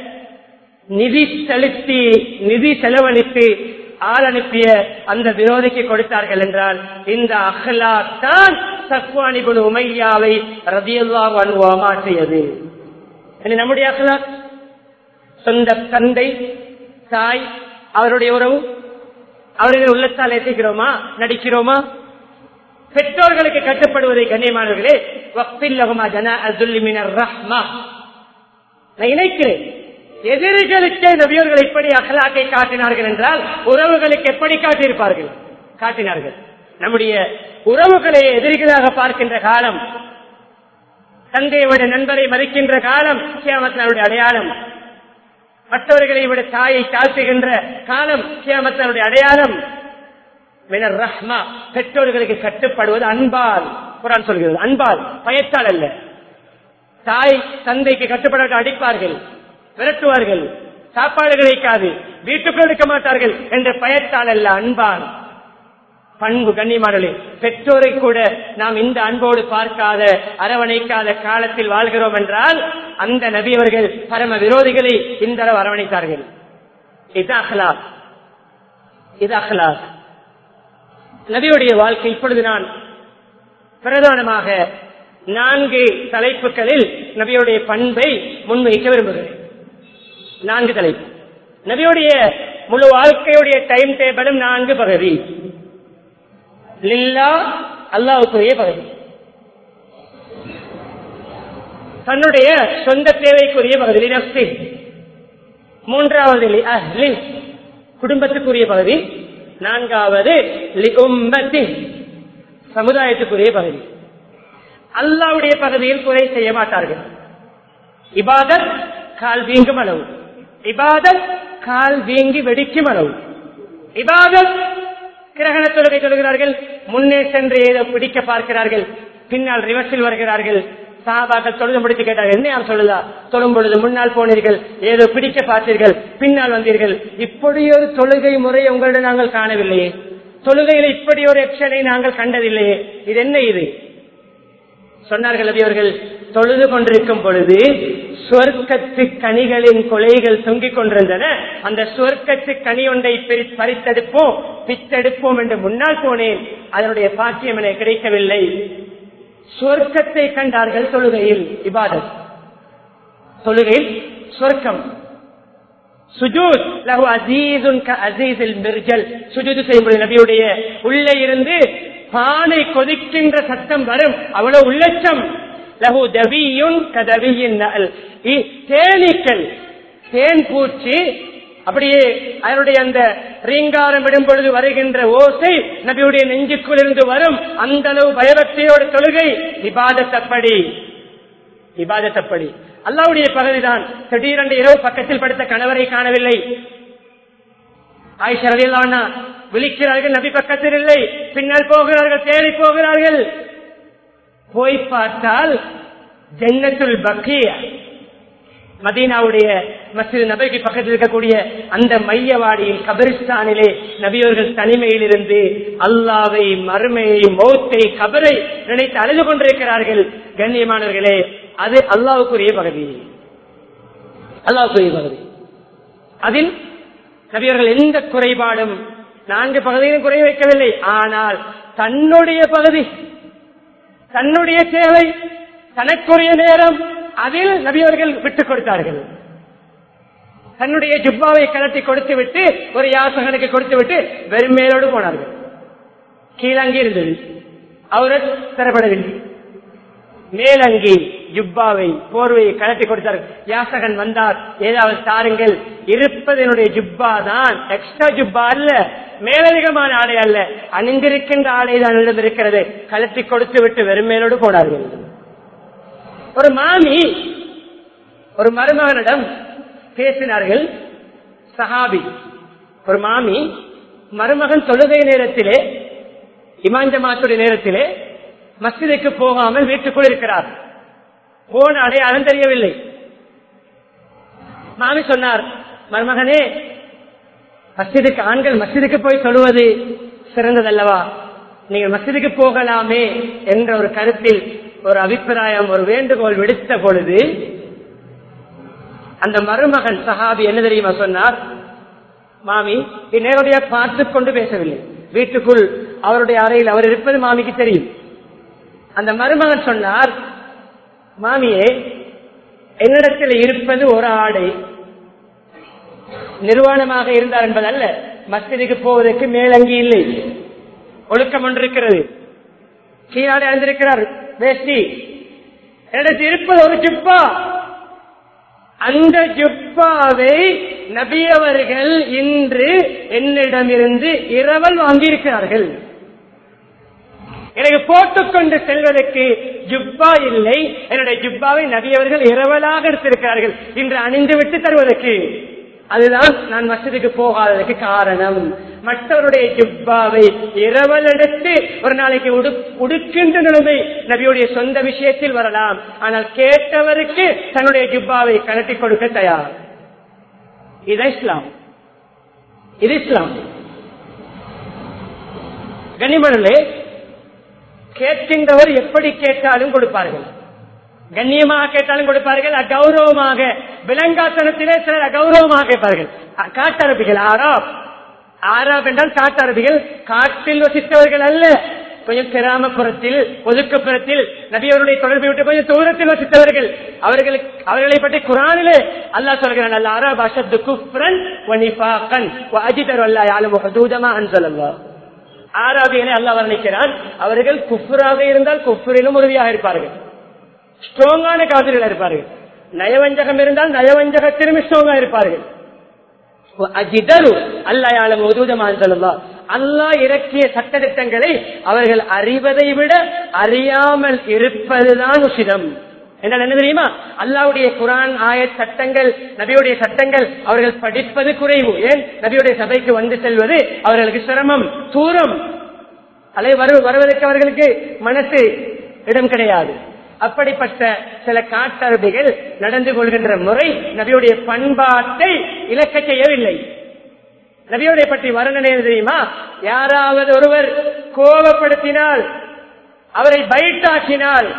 நிதி செலுத்தி நிதி செலவழித்து ஆள் அனுப்பிய அந்த விரோதிக்கு கொடுத்தார்கள் என்றால் இந்த அஹ்லா தான் சக்வானிபுன் உமையாவை ரதியுல்லா அனுவா மாற்றியது நம்முடைய அஹ்லா சொந்த தந்தை தாய் அவருடைய உறவு அவர்கள் உள்ளத்தால் ஏற்றுகிறோமா நடிக்கிறோமா பெற்றோர்களுக்கு கட்டுப்படுவதை கண்ணியமானவர்களே வக்பில்லகுமா ஜன அசுல்லிமினர் ரஹ்மா நான் இணைக்கிறேன் எதிரிகளுக்கே நபியர்கள் எப்படி அகலாக்கை காட்டினார்கள் என்றால் உறவுகளுக்கு எப்படி காட்டியிருப்பார்கள் காட்டினார்கள் நம்முடைய உறவுகளை எதிரிகளாக பார்க்கின்ற காலம் தந்தையை விட நண்பரை மதிக்கின்ற காலம் சியாமத்தனுடைய அடையாளம் மற்றவர்களை விட தாயை தாழ்த்துகின்ற காலம் சியாமத்தனுடைய அடையாளம் மினர் ரஹ்மா பெற்றோர்களுக்கு கட்டுப்படுவது அன்பால் குரான் சொல்கிறது அன்பால் பயத்தால் அல்ல தாய் தந்தைக்கு கட்டுப்பட அடிப்பார்கள் விரட்டுவார்கள் சாப்பாடு கிடைக்காது வீட்டுக்குள் எடுக்க மாட்டார்கள் என்ற பயத்தால் அல்ல அன்பான் பண்பு கண்ணியமானே பெற்றோரை கூட நாம் இந்த அன்போடு பார்க்காத அரவணைக்காத காலத்தில் வாழ்கிறோம் என்றால் அந்த நபியவர்கள் பரம விரோதிகளை இந்த அளவு அரவணைத்தார்கள் இது அஹ்லா இது அஹ்லா நபியுடைய வாழ்க்கை இப்பொழுது நான் பிரதானமாக நான்கு தலைப்புகளில் நபியுடைய பண்பை முன்வைக்க விரும்புகிறேன் நான்கு தலைப்பு நபியுடைய முழு வாழ்க்கையுடைய டைம் டேபிளும் நான்கு பகுதி லில்லா அல்லாவுக்குரிய பகுதி தன்னுடைய சொந்த தேவைக்குரிய பகுதி நப்சி மூன்றாவது லி அஹ்லி குடும்பத்துக்குரிய பகுதி நான்காவது லி உம்மத்தி சமுதாயத்துக்குரிய பகுதி அல்லாவுடைய பகுதியில் குறை செய்ய மாட்டார்கள் இபாதத் கால் வீங்கும் அளவு இபாதத் கால் வீங்கி வெடிக்கும் அளவு இபாதத் கிரகண தொழுகை சொல்கிறார்கள் முன்னே சென்று ஏதோ பிடிக்க பார்க்கிறார்கள் பின்னால் ரிவர்ஸில் வருகிறார்கள் சாபாக்கள் தொழுது முடித்து கேட்டார்கள் என்ன யார் சொல்லுதா தொழும் பொழுது முன்னால் போனீர்கள் ஏதோ பிடிக்க பார்த்தீர்கள் பின்னால் வந்தீர்கள் இப்படி ஒரு தொழுகை முறை உங்களிடம் நாங்கள் காணவில்லையே தொழுகையில் இப்படி ஒரு எக்ஷனை நாங்கள் கண்டதில்லையே இது என்ன இது சொன்னார்கள் அவர்கள் தொழுது கொண்டிருக்கும் பொழுது சுவர்க்கத்து கனிகளின் கொலைகள் தொங்கிக் கொண்டிருந்தன அந்த சுவர்க்கத்து கனி ஒன்றை பறித்தெடுப்போம் பித்தெடுப்போம் என்று முன்னால் போனேன் அதனுடைய பாக்கியம் என கிடைக்கவில்லை சுவர்க்கத்தை கண்டார்கள் தொழுகையில் இபாதத் தொழுகையில் சுவர்க்கம் சுஜூத் லஹு அசீதுன் க அசீஸில் மிர்ஜல் சுஜூது செய்யும்போது நபியுடைய உள்ளே இருந்து பானை கொதிக்கின்ற சத்தம் வரும் அவ்வளவு உள்ளச்சம் லஹு தவியுன் கதவியின் தேனீக்கள் தேன் பூச்சி அப்படியே அதனுடைய அந்த ரீங்காரம் விடும் பொழுது வருகின்ற ஓசை நபியுடைய நெஞ்சுக்குள் இருந்து வரும் அந்த அளவு பயபக்தியோட தொழுகை விவாதத்தப்படி விவாதத்தப்படி அல்லாவுடைய பகுதிதான் திடீரென்று இரவு பக்கத்தில் படுத்த கணவரை காணவில்லை ஆயிஷா ரலியல்லாஹு விழிக்கிறார்கள் நபி பக்கத்தில் இல்லை பின்னால் போகிறார்கள் தேடி போகிறார்கள் போய் பார்த்தால் ஜன்னத்துல் பக்கிய மதீனாவுடைய மசித நபிக்கு பக்கத்தில் இருக்கக்கூடிய அந்த மையவாடியில் கபிரிஸ்தானிலே நபியவர்கள் தனிமையில் இருந்து அல்லாவை மறுமையை மௌத்தை கபரை நினைத்து அழுது கொண்டிருக்கிறார்கள் கண்ணியமானவர்களே அது அல்லாவுக்குரிய பகுதி அல்லாவுக்குரிய பகுதி அதில் நபியர்கள் எந்த குறைபாடும் நான்கு பகுதியிலும் குறை வைக்கவில்லை ஆனால் தன்னுடைய பகுதி தன்னுடைய சேவை தனக்குரிய நேரம் அதில் நபியவர்கள் விட்டுக் கொடுத்தார்கள் தன்னுடைய ஜுப்பாவை கலட்டி கொடுத்து விட்டு ஒரு யாசகனுக்கு கொடுத்து விட்டு வெறும் மேலோடு போனார்கள் கீழங்கி இருந்தது அவர் தரப்படவில்லை மேலங்கி ஜுப்பாவை போர்வையை கலட்டி கொடுத்தார்கள் யாசகன் வந்தார் ஏதாவது தாருங்கள் இருப்பது என்னுடைய ஜுப்பா தான் எக்ஸ்ட்ரா ஜுப்பா அல்ல மேலதிகமான ஆடை அல்ல அணிந்திருக்கின்ற ஆடை தான் என்னிடம் இருக்கிறது கலட்டி கொடுத்து விட்டு வெறும் மேலோடு போனார்கள் ஒரு மாமி ஒரு மருமகனிடம் பேசினார்கள் சஹாபி ஒரு மாமி மருமகன் தொழுகை நேரத்திலே இமாஞ்சமாத்துடைய நேரத்திலே மஸ்ஜிதுக்கு போகாமல் வீட்டுக்குள் இருக்கிறார் போன அடையாளம் தெரியவில்லை மாமி சொன்னார் மருமகனே மஸ்ஜிதுக்கு ஆண்கள் மஸ்ஜிதுக்கு போய் சொல்லுவது சிறந்ததல்லவா நீங்கள் மஸ்ஜிதுக்கு போகலாமே என்ற ஒரு கருத்தில் ஒரு அபிப்பிராயம் ஒரு வேண்டுகோள் விடுத்த பொழுது அந்த மருமகன் சஹாபி என்ன தெரியுமா சொன்னார் மாமி நேரடியாக பார்த்து கொண்டு பேசவில்லை வீட்டுக்குள் அவருடைய அறையில் அவர் இருப்பது மாமிக்கு தெரியும் அந்த மருமகன் சொன்னார் மாமியே என்னிடத்தில் இருப்பது ஒரு ஆடை நிர்வாணமாக இருந்தார் என்பதல்ல மஸ்ஜிதுக்கு போவதற்கு மேலங்கி இல்லை ஒழுக்கம் ஒன்று இருக்கிறது கீழாடை அணிந்திருக்கிறார் வேஷ்டி என்னிடத்தில் இருப்பது ஒரு ஜுப்பா அந்த ஜுப்பாவை நபியவர்கள் இன்று என்னிடமிருந்து இரவல் வாங்கியிருக்கிறார்கள் எனக்கு போட்டுக்கொண்டு செல்வதற்கு ஜுப்பா இல்லை என்னுடைய ஜுப்பாவை நபியவர்கள் இரவலாக எடுத்திருக்கிறார்கள் இன்று அணிந்து விட்டு தருவதற்கு அதுதான் நான் மசதிக்கு போகாததற்கு காரணம் மற்றவருடைய ஜுப்பாவை இரவல் எடுத்து ஒரு நாளைக்கு உடுக்கின்ற நிலைமை நபியுடைய சொந்த விஷயத்தில் வரலாம் ஆனால் கேட்டவருக்கு தன்னுடைய ஜுப்பாவை கலட்டி கொடுக்க தயார் இது இஸ்லாம் இது இஸ்லாம் கனிமணலே கேட்கின்றவர் எப்படி கேட்டாலும் கொடுப்பார்கள் கண்ணியமாக கேட்டாலும் கொடுப்பார்கள் அகௌரவமாக விலங்காசனத்திலே சிலர் அகௌரவமாக கேட்பார்கள் காட்டரபிகள் ஆராப் ஆராப் என்றால் காட்டரபிகள் காட்டில் வசித்தவர்கள் அல்ல கொஞ்சம் கிராமப்புறத்தில் ஒதுக்குப்புறத்தில் நபியவருடைய தொடர்பை விட்டு கொஞ்சம் தூரத்தில் வசித்தவர்கள் அவர்களுக்கு அவர்களை பற்றி குரானிலே அல்லா சொல்கிறான் அல்ல அரப் அஷத்து குஃப்ரன் வனிஃபாகன் அஜிதர் அல்லா யாலும் ஹதூதமா அன்சலல்லா ஆராபியனை அல்லா வர்ணிக்கிறான் அவர்கள் குஃபுராக இருந்தால் குஃபுரிலும் உறுதியாக இருப்பார்கள் ஸ்ட்ராங்கான காதலில் இருப்பார்கள் நயவஞ்சகம் இருந்தால் நயவஞ்சகத்திலும் ஸ்ட்ராங்கா இருப்பார்கள் அல்லா இறக்கிய சட்டத்திட்டங்களை அவர்கள் அறிவதை விட அறியாமல் இருப்பதுதான் உசிதம் என்றால் என்ன தெரியுமா அல்லாவுடைய குரான் ஆய சட்டங்கள் நபியுடைய சட்டங்கள் அவர்கள் படிப்பது குறைவு ஏன் நபியுடைய சபைக்கு வந்து செல்வது அவர்களுக்கு சிரமம் தூரம் அலை வருவதற்கு அவர்களுக்கு மனசு இடம் கிடையாது அப்படிப்பட்ட சில காட்டரபிகள் நடந்து கொள்கின்ற முறை நபியுடைய பண்பாட்டை இலக்க செய்யவில்லை நபியோடைய பற்றி வர்ணனை தெரியுமா யாராவது ஒருவர் கோபப்படுத்தினால் அவரை பயிட்டாக்கினால்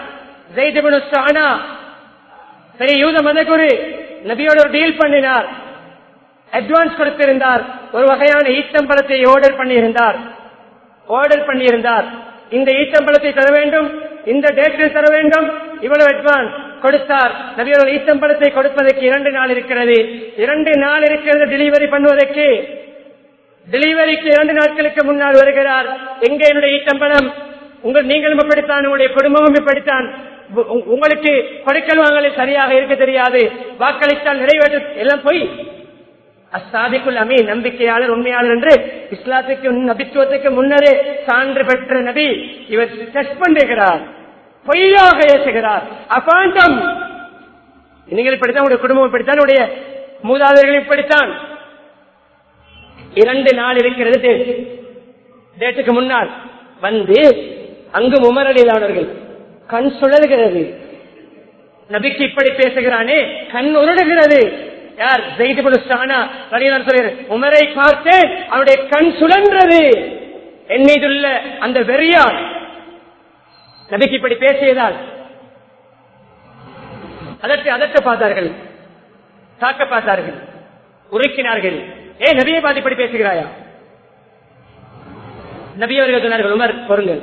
பெரிய யூத மதகுரு நபியோட ஒரு டீல் பண்ணினார் அட்வான்ஸ் கொடுத்திருந்தார் ஒரு வகையான ஈத்தம்பழத்தை ஆர்டர் பண்ணியிருந்தார் ஆர்டர் பண்ணியிருந்தார் இந்த ஈத்தம்பழத்தை தர வேண்டும் இந்த டேட்டில் தர வேண்டும் இவ்வளவு அட்வான்ஸ் கொடுத்தார் நபியோட ஈத்தம்பழத்தை கொடுப்பதற்கு இரண்டு நாள் இருக்கிறது இரண்டு நாள் இருக்கிறது டெலிவரி பண்ணுவதற்கு டெலிவரிக்கு இரண்டு நாட்களுக்கு முன்னால் வருகிறார் எங்க என்னுடைய ஈத்தம்பழம் உங்கள் நீங்களும் இப்படித்தான் உங்களுடைய குடும்பமும் இப்படித்தான் உங்களுக்கு கொடுக்கல் வாங்கலில் சரியாக இருக்க தெரியாது வாக்களித்தால் நிறைவேற்ற எல்லாம் போய் அசாதிக்குள் அமீ நம்பிக்கையாளர் உண்மையாளர் என்று இஸ்லாத்துக்கு நபித்துவத்துக்கு முன்னரே சான்று பெற்ற நபி இவர் டெஸ்ட் பண்ணுகிறார் பொய்யாக ஏசுகிறார் அபாண்டம் நீங்கள் இப்படித்தான் உடைய குடும்பம் இப்படித்தான் உடைய மூதாதையர்கள் இப்படித்தான் இரண்டு நாள் இருக்கிறது டேட் டேட்டுக்கு முன்னால் வந்து அங்கு உமரடியிலானவர்கள் கண் சுழல்கிறது நபிக்கு இப்படி பேசுகிறானே கண் உருடுகிறது யார் ஜெயிது சானா வழியார் சொல்கிறார் உமரை பார்த்தேன் அவருடைய கண் சுழன்றது என் மீதுள்ள அந்த வெறியால் நபிக்கு இப்படி பேசியதால் அதற்கு அதற்க பார்த்தார்கள் தாக்க பார்த்தார்கள் உருக்கினார்கள் ஏ நபியை பார்த்து இப்படி பேசுகிறாயா நபி அவர்கள் சொன்னார்கள் உமர் பொருங்கள்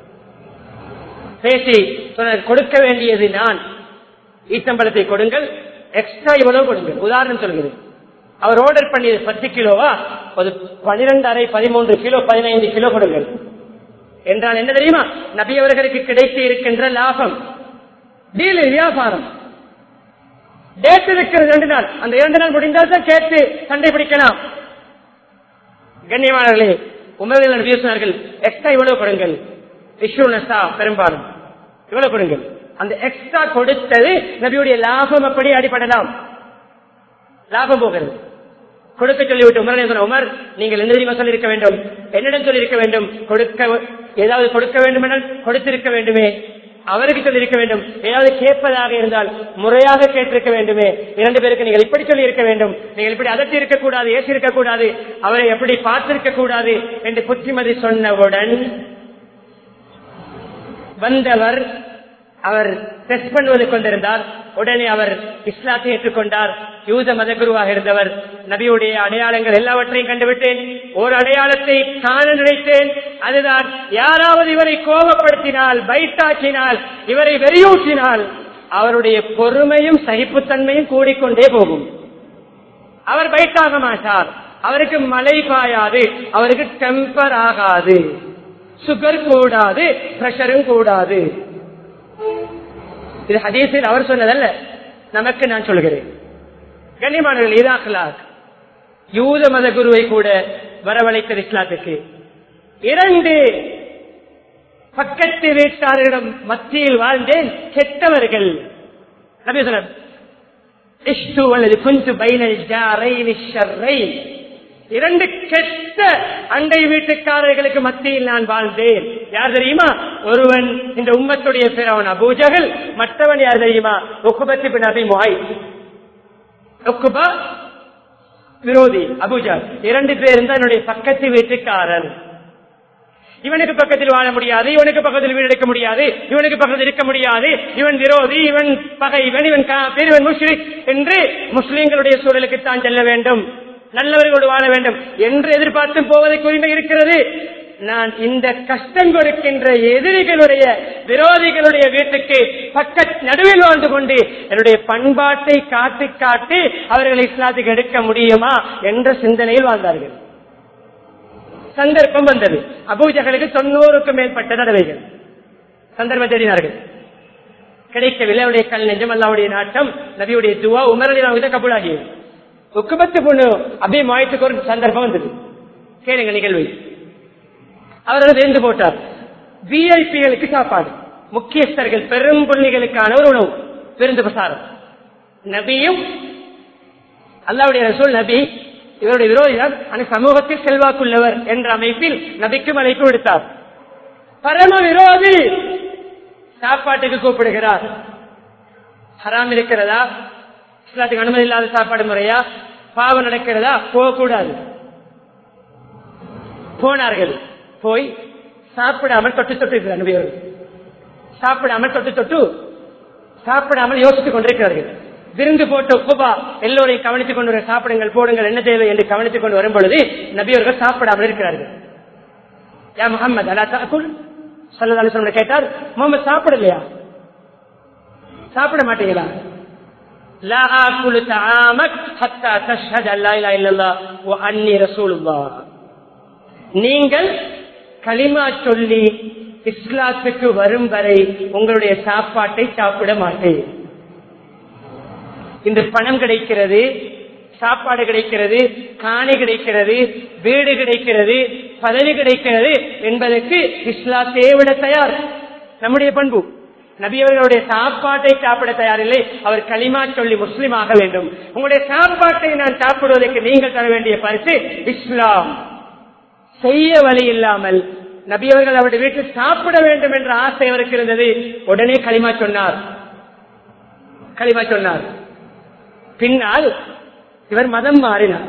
பேசி சொன்னார் கொடுக்க வேண்டியது நான் ஈச்சம்பழத்தை கொடுங்கள் எக்ஸ்ட்ரா இவ்வளவு கொடுங்கள் உதாரணம் சொல்கிறேன் அவர் ஆர்டர் பண்ணியது பத்து கிலோவா ஒரு பனிரெண்டு அரை பதிமூன்று கிலோ பதினைந்து கிலோ கொடுங்கள் என்றால் என்ன தெரியுமா நபி அவர்களுக்கு கிடைத்து இருக்கின்ற லாபம் டீல் வியாபாரம் டேட் இருக்கிறது ரெண்டு நாள் அந்த இரண்டு நாள் முடிந்தால் தான் கேட்டு சண்டை பிடிக்கலாம் கண்ணியமானவர்களே உமர்கள் நபி சொன்னார்கள் எக்ஸ்ட்ரா இவ்வளவு கொடுங்கள் விஷ்ணுனஸா பெரும்பாலும் இவ்வளவு கொடுங்கள் அந்த எக்ஸ்ட்ரா கொடுத்தது நபியுடைய லாபம் அப்படி அடிபடலாம் லாபம் போகிறது கொடுக்க சொல்லிவிட்டு உமர் சொன்ன உமர் நீங்கள் என்ன தெரியுமா சொல்லியிருக்க வேண்டும் என்னிடம் சொல்லியிருக்க வேண்டும் கொடுக்க ஏதாவது கொடுக்க வேண்டும் என்றால் கொடுத்திருக்க வேண்டுமே அவருக்கு சொல்லியிருக்க வேண்டும் ஏதாவது கேட்பதாக இருந்தால் முறையாக கேட்டிருக்க வேண்டுமே இரண்டு பேருக்கு நீங்கள் இப்படி சொல்லி இருக்க வேண்டும் நீங்கள் இப்படி அதட்டி இருக்கக்கூடாது ஏசி இருக்கக்கூடாது அவரை எப்படி பார்த்திருக்க கூடாது என்று புத்திமதி சொன்னவுடன் வந்தவர் அவர் டெஸ்ட் பண்ணுவது கொண்டிருந்தார் உடனே அவர் இஸ்லாத்தை ஏற்றுக்கொண்டார் யூத மத குருவாக இருந்தவர் நபியுடைய அடையாளங்கள் எல்லாவற்றையும் கண்டுவிட்டேன் ஒரு அடையாளத்தை காண நினைத்தேன் அதுதான் யாராவது இவரை கோபப்படுத்தினால் பைட்டாக்கினால் இவரை வெறியூற்றினால் அவருடைய பொறுமையும் சகிப்புத்தன்மையும் கூடிக்கொண்டே போகும் அவர் பைட்டாக மாட்டார் அவருக்கு மழை பாயாது அவருக்கு டெம்பர் ஆகாது சுகர் கூடாது பிரஷரும் கூடாது இது ஹதீஸில் அவர் சொன்னதல்ல நமக்கு நான் சொல்கிறேன் கண்ணியமானவர்கள் இதாக்கலாக் யூத மத குருவை கூட வரவழைத்தது இஸ்லாத்துக்கு இரண்டு பக்கத்து வீட்டாரிடம் மத்தியில் வாழ்ந்தேன் கெட்டவர்கள் நபி சொன்னார் இஷ்டு அல்லது குஞ்சு பைனல் ஜாரைனி ஷர்ரை இரண்டு கெட்ட அண்டை வீட்டுக்காரர்களுக்கு மத்தியில் நான் வாழ்ந்தேன் யார் தெரியுமா ஒருவன் இந்த உம்மத்துடைய பிறவன் அபூஜகல் மற்றவன் யார் தெரியுமா உக்குபத்தி பின் அபி முஹை உக்குபா விரோதி அபூஜா இரண்டு பேர் தான் என்னுடைய பக்கத்து வீட்டுக்காரன் இவனுக்கு பக்கத்தில் வாழ முடியாது இவனுக்கு பக்கத்தில் வீடு எடுக்க முடியாது இவனுக்கு பக்கத்தில் இருக்க முடியாது இவன் விரோதி இவன் பகைவன் இவன் காபீர் இவன் முஸ்லிம் என்று முஸ்லிம்களுடைய சூழலுக்கு தான் செல்ல வேண்டும் நல்லவர்களோடு வாழ வேண்டும் என்று எதிர்பார்த்தும் போவதற்கு உரிமை இருக்கிறது நான் இந்த கஷ்டம் கொடுக்கின்ற எதிரிகளுடைய விரோதிகளுடைய வீட்டுக்கு பக்க நடுவில் வாழ்ந்து கொண்டு என்னுடைய பண்பாட்டை காட்டி காட்டி அவர்களை இஸ்லாத்துக்கு எடுக்க முடியுமா என்ற சிந்தனையில் வாழ்ந்தார்கள் சந்தர்ப்பம் வந்தது அபூஜகளுக்கு தொண்ணூறுக்கும் மேற்பட்ட தடவைகள் சந்தர்ப்பம் தேடினார்கள் கிடைக்கவில்லை அவருடைய கல் நெஞ்சம் அல்லாவுடைய நாட்டம் நபியுடைய துவா உமரடி கபூலாகியது உக்குபத்து பொண்ணு அப்படியே மாயத்துக்கு ஒரு சந்தர்ப்பம் வந்தது கேளுங்க நிகழ்வு அவர்கள் விருந்து போட்டார் விஐபிகளுக்கு சாப்பாடு முக்கியஸ்தர்கள் பெரும் புள்ளிகளுக்கான ஒரு உணவு விருந்து பிரசாரம் நபியும் அல்லாவுடைய ரசூல் நபி இவருடைய விரோதிதான் அந்த சமூகத்தில் செல்வாக்குள்ளவர் என்ற அமைப்பில் நபிக்கும் அழைப்பு விடுத்தார் பரம விரோதி சாப்பாட்டுக்கு கூப்பிடுகிறார் ஹராம் இருக்கிறதா இஸ்லாத்துக்கு அனுமதி இல்லாத சாப்பாடு முறையா பாவம் நடக்கிறதா போகக்கூடாது போனார்கள் போய் சாப்பிடாமல் தொட்டு தொட்டு இருக்கிறார் நபியவர்கள் சாப்பிடாமல் தொட்டு தொட்டு சாப்பிடாமல் யோசித்துக் கொண்டிருக்கிறார்கள் விருந்து போட்ட உப்புபா எல்லோரையும் கவனித்துக் கொண்டு சாப்பிடுங்கள் போடுங்கள் என்ன தேவை என்று கவனித்துக் கொண்டு வரும் பொழுது நபியவர்கள் சாப்பிடாமல் இருக்கிறார்கள் யா முகமது அல்லா தாக்குல் சொல்லி கேட்டார் முகமது சாப்பிடலையா சாப்பிட மாட்டீங்களா لا آكل طعامك حتى تشهد أن لا إله إلا الله وأني رسول الله நீங்கள் களிமா சொல்லி இஸ்லாத்துக்கு வரும் வரை உங்களுடைய சாப்பாட்டை சாப்பிட மாட்டேன் இந்த பணம் கிடைக்கிறது சாப்பாடு கிடைக்கிறது காணி கிடைக்கிறது வீடு கிடைக்கிறது பதவி கிடைக்கிறது என்பதற்கு இஸ்லாத்தையே விட தயார் நம்முடைய பண்பு நபியவர்களுடைய சாப்பாட்டை சாப்பிட தயாரில்லை அவர் களிமா சொல்லி முஸ்லீம் ஆக வேண்டும் உங்களுடைய சாப்பாட்டை நான் சாப்பிடுவதற்கு நீங்கள் தர வேண்டிய பரிசு இஸ்லாம் செய்ய வழி இல்லாமல் நபியவர்கள் அவருடைய வீட்டில் சாப்பிட வேண்டும் என்ற ஆசை அவருக்கு இருந்தது உடனே களிமா சொன்னார் களிமா சொன்னார் பின்னால் இவர் மதம் மாறினார்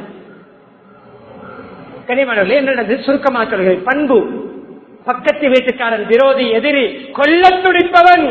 கனிமணர்களே என்ன நடந்தது சுருக்கமாக சொல்கிறேன் பண்பு பக்கத்து வீட்டுக்காரன் விரோதி எதிரி கொல்ல துடிப்பவன்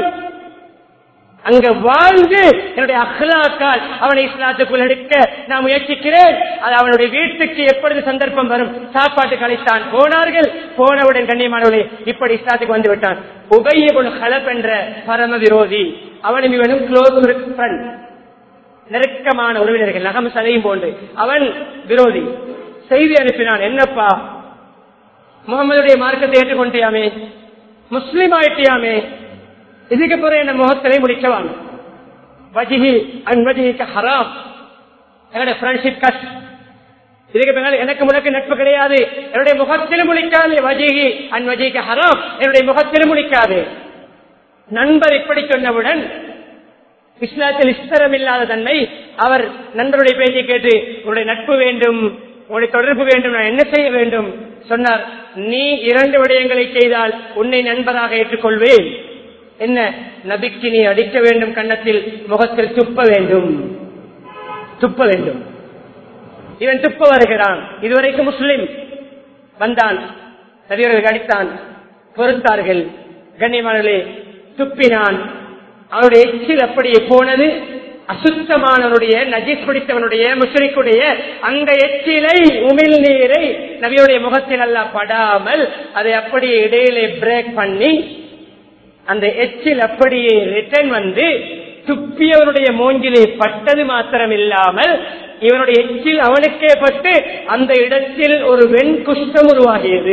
அங்க வாழ்ந்து என்னுடைய அஹ்லாக்கால் அவனை இஸ்லாத்துக்குள் எடுக்க நான் முயற்சிக்கிறேன் அது அவனுடைய வீட்டுக்கு எப்பொழுது சந்தர்ப்பம் வரும் சாப்பாட்டு கழித்தான் போனார்கள் போனவுடன் கண்ணியமானவர்களே இப்படி இஸ்லாத்துக்கு வந்து விட்டான் உபயபுல் ஹலப் என்ற பரம விரோதி அவனும் இவனும் க்ளோஸ் ஃப்ரெண்ட் நெருக்கமான உறவினர்கள் நகம் சதையும் போன்று அவன் விரோதி செய்தி அனுப்பினான் என்னப்பா முகமதுடைய மார்க்கத்தை ஏற்றுக்கொண்டியாமே முஸ்லிம் ஆயிட்டியாமே இதுக்கு பிறகு என்ன முகத்திலே முடிக்கவான் வஜிஹி அன் வஜிஹிக்கு ஹராம் என்னுடைய ஃப்ரெண்ட்ஷிப் கட் இதுக்கு பின்னால் எனக்கு முனக்கு நட்பு கிடையாது என்னுடைய முகத்திலும் முழிக்காது வஜிஹி அன் வஜிஹிக்கு ஹராம் என்னுடைய முகத்திலும் முழிக்காது நண்பர் இப்படி சொன்னவுடன் இஸ்லாத்தில் இஸ்தரம் இல்லாத தன்மை அவர் நண்பருடைய பேச்சை கேட்டு உங்களுடைய நட்பு வேண்டும் உங்களுடைய தொடர்பு வேண்டும் நான் என்ன செய்ய வேண்டும் சொன்னார் நீ இரண்டு விடயங்களை செய்தால் உன்னை நண்பராக ஏற்றுக்கொள்வேன் என்ன நபிக்கு நீ அடிக்க வேண்டும் கன்னத்தில் முகத்தில் துப்ப வேண்டும் துப்ப வேண்டும் இவன் துப்ப வருகிறான் இதுவரைக்கும் முஸ்லிம் வந்தான் நபியர்கள் அடித்தான் பொறுத்தார்கள் கண்ணியமானே துப்பினான் அவருடைய எச்சில் அப்படியே போனது அசுத்தமானவனுடைய நஜீஸ் பிடித்தவனுடைய முஷ்ரிக்குடைய அந்த எச்சிலை உமிழ் நீரை நபியுடைய முகத்தில் அல்ல படாமல் அதை அப்படியே இடையிலே பிரேக் பண்ணி அந்த எச்சில் அப்படியே ரிட்டர்ன் வந்து துப்பியவனுடைய மூஞ்சிலே பட்டது மாத்திரம் இல்லாமல் இவனுடைய எச்சில் அவனுக்கே பட்டு அந்த இடத்தில் ஒரு வெண் குஷ்டம் உருவாகியது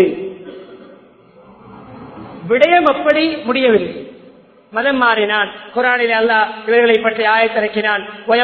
விடயம் அப்படி முடியவில்லை மதம் மாறினான் குரானில் அல்லா இவர்களை பற்றி ஆயத்திறக்கினான்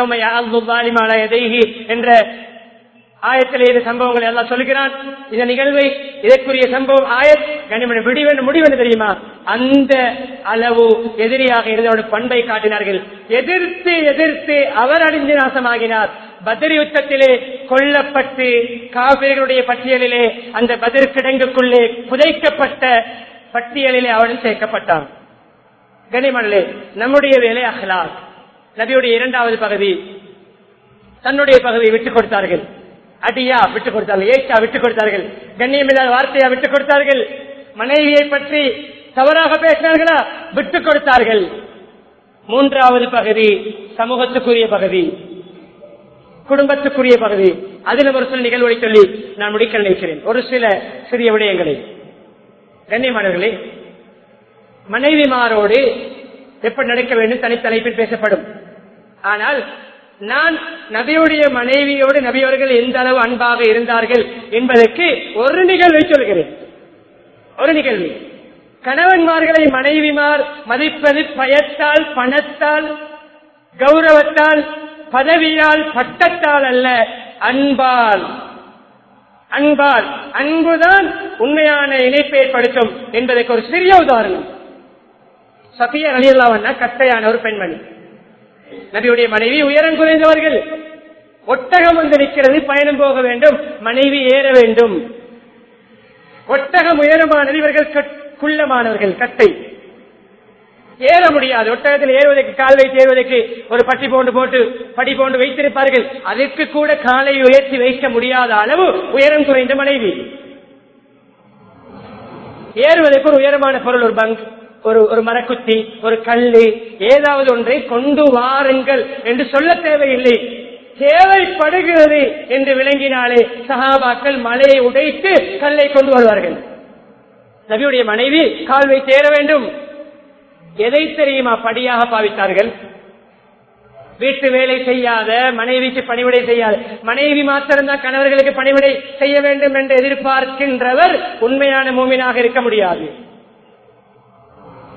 என்ற ஆயத்திலே இது சம்பவங்களை எல்லாம் சொல்கிறான் இந்த நிகழ்வை இதற்குரிய சம்பவம் ஆயத் கனிமணி முடிவென்று முடிவென்று தெரியுமா அந்த அளவு எதிரியாக இருந்தவருடைய பண்பை காட்டினார்கள் எதிர்த்து எதிர்த்து அவர் அழிந்து நாசமாகினார் பத்ரி யுத்தத்திலே கொல்லப்பட்டு காவிரிகளுடைய பட்டியலிலே அந்த பதிர் கிடங்குக்குள்ளே புதைக்கப்பட்ட பட்டியலிலே அவனும் சேர்க்கப்பட்டான் கனிமணலே நம்முடைய வேலை அஹ்லாக் நபியுடைய இரண்டாவது பகுதி தன்னுடைய பகுதியை விட்டுக் கொடுத்தார்கள் அடியா விட்டுக் கொடுத்தார்கள் ஏச்சா விட்டுக் கொடுத்தார்கள் கண்ணியமில்லாத வார்த்தையா விட்டுக் கொடுத்தார்கள் மனைவியை பற்றி தவறாக பேசினார்களா விட்டுக் கொடுத்தார்கள் மூன்றாவது பகுதி சமூகத்துக்குரிய பகுதி குடும்பத்துக்குரிய பகுதி அதில் ஒரு சில நிகழ்வுகளை சொல்லி நான் முடிக்க நினைக்கிறேன் ஒரு சில சிறிய விடயங்களை கண்ணியமானவர்களே மனைவிமாரோடு எப்படி நடக்க வேண்டும் தனித்தலைப்பில் பேசப்படும் ஆனால் நான் நபியுடைய மனைவியோடு நபியவர்கள் எந்த அளவு அன்பாக இருந்தார்கள் என்பதற்கு ஒரு நிகழ்வை சொல்கிறேன் ஒரு நிகழ்வு கணவன்மார்களை மனைவிமார் மதிப்பது பயத்தால் பணத்தால் கௌரவத்தால் பதவியால் பட்டத்தால் அல்ல அன்பால் அன்பால் அன்புதான் உண்மையான இணைப்பை ஏற்படுத்தும் என்பதற்கு ஒரு சிறிய உதாரணம் சபியா அலியல்லாவன்னா கட்டையான ஒரு பெண்மணி நபியுடைய மனைவி உயரம் குறைந்தவர்கள் ஒட்டகம் வந்து நிற்கிறது பயணம் போக வேண்டும் மனைவி ஏற வேண்டும் ஒட்டகம் உயரமானது இவர்கள் குள்ளமானவர்கள் கட்டை ஏற முடியாது ஒட்டகத்தில் ஏறுவதற்கு கால் வைத்து ஏறுவதற்கு ஒரு பட்டி போன்று போட்டு படி போன்று வைத்திருப்பார்கள் அதற்கு கூட காலை உயர்த்தி வைக்க முடியாத அளவு உயரம் குறைந்த மனைவி ஏறுவதற்கு ஒரு உயரமான பொருள் ஒரு பங்க் ஒரு ஒரு மரக்குத்தி ஒரு கல்லு ஏதாவது ஒன்றை கொண்டு வாருங்கள் என்று சொல்ல தேவையில்லை தேவைப்படுகிறது என்று விளங்கினாலே சகாபாக்கள் மலையை உடைத்து கல்லை கொண்டு வருவார்கள் நபியுடைய மனைவி கால் வைத்து ஏற வேண்டும் எதை தெரியுமா படியாக பாவித்தார்கள் வீட்டு வேலை செய்யாத மனைவிக்கு பணிவிடை செய்யாத மனைவி மாத்திரம்தான் கணவர்களுக்கு பணிவிடை செய்ய வேண்டும் என்று எதிர்பார்க்கின்றவர் உண்மையான மூமினாக இருக்க முடியாது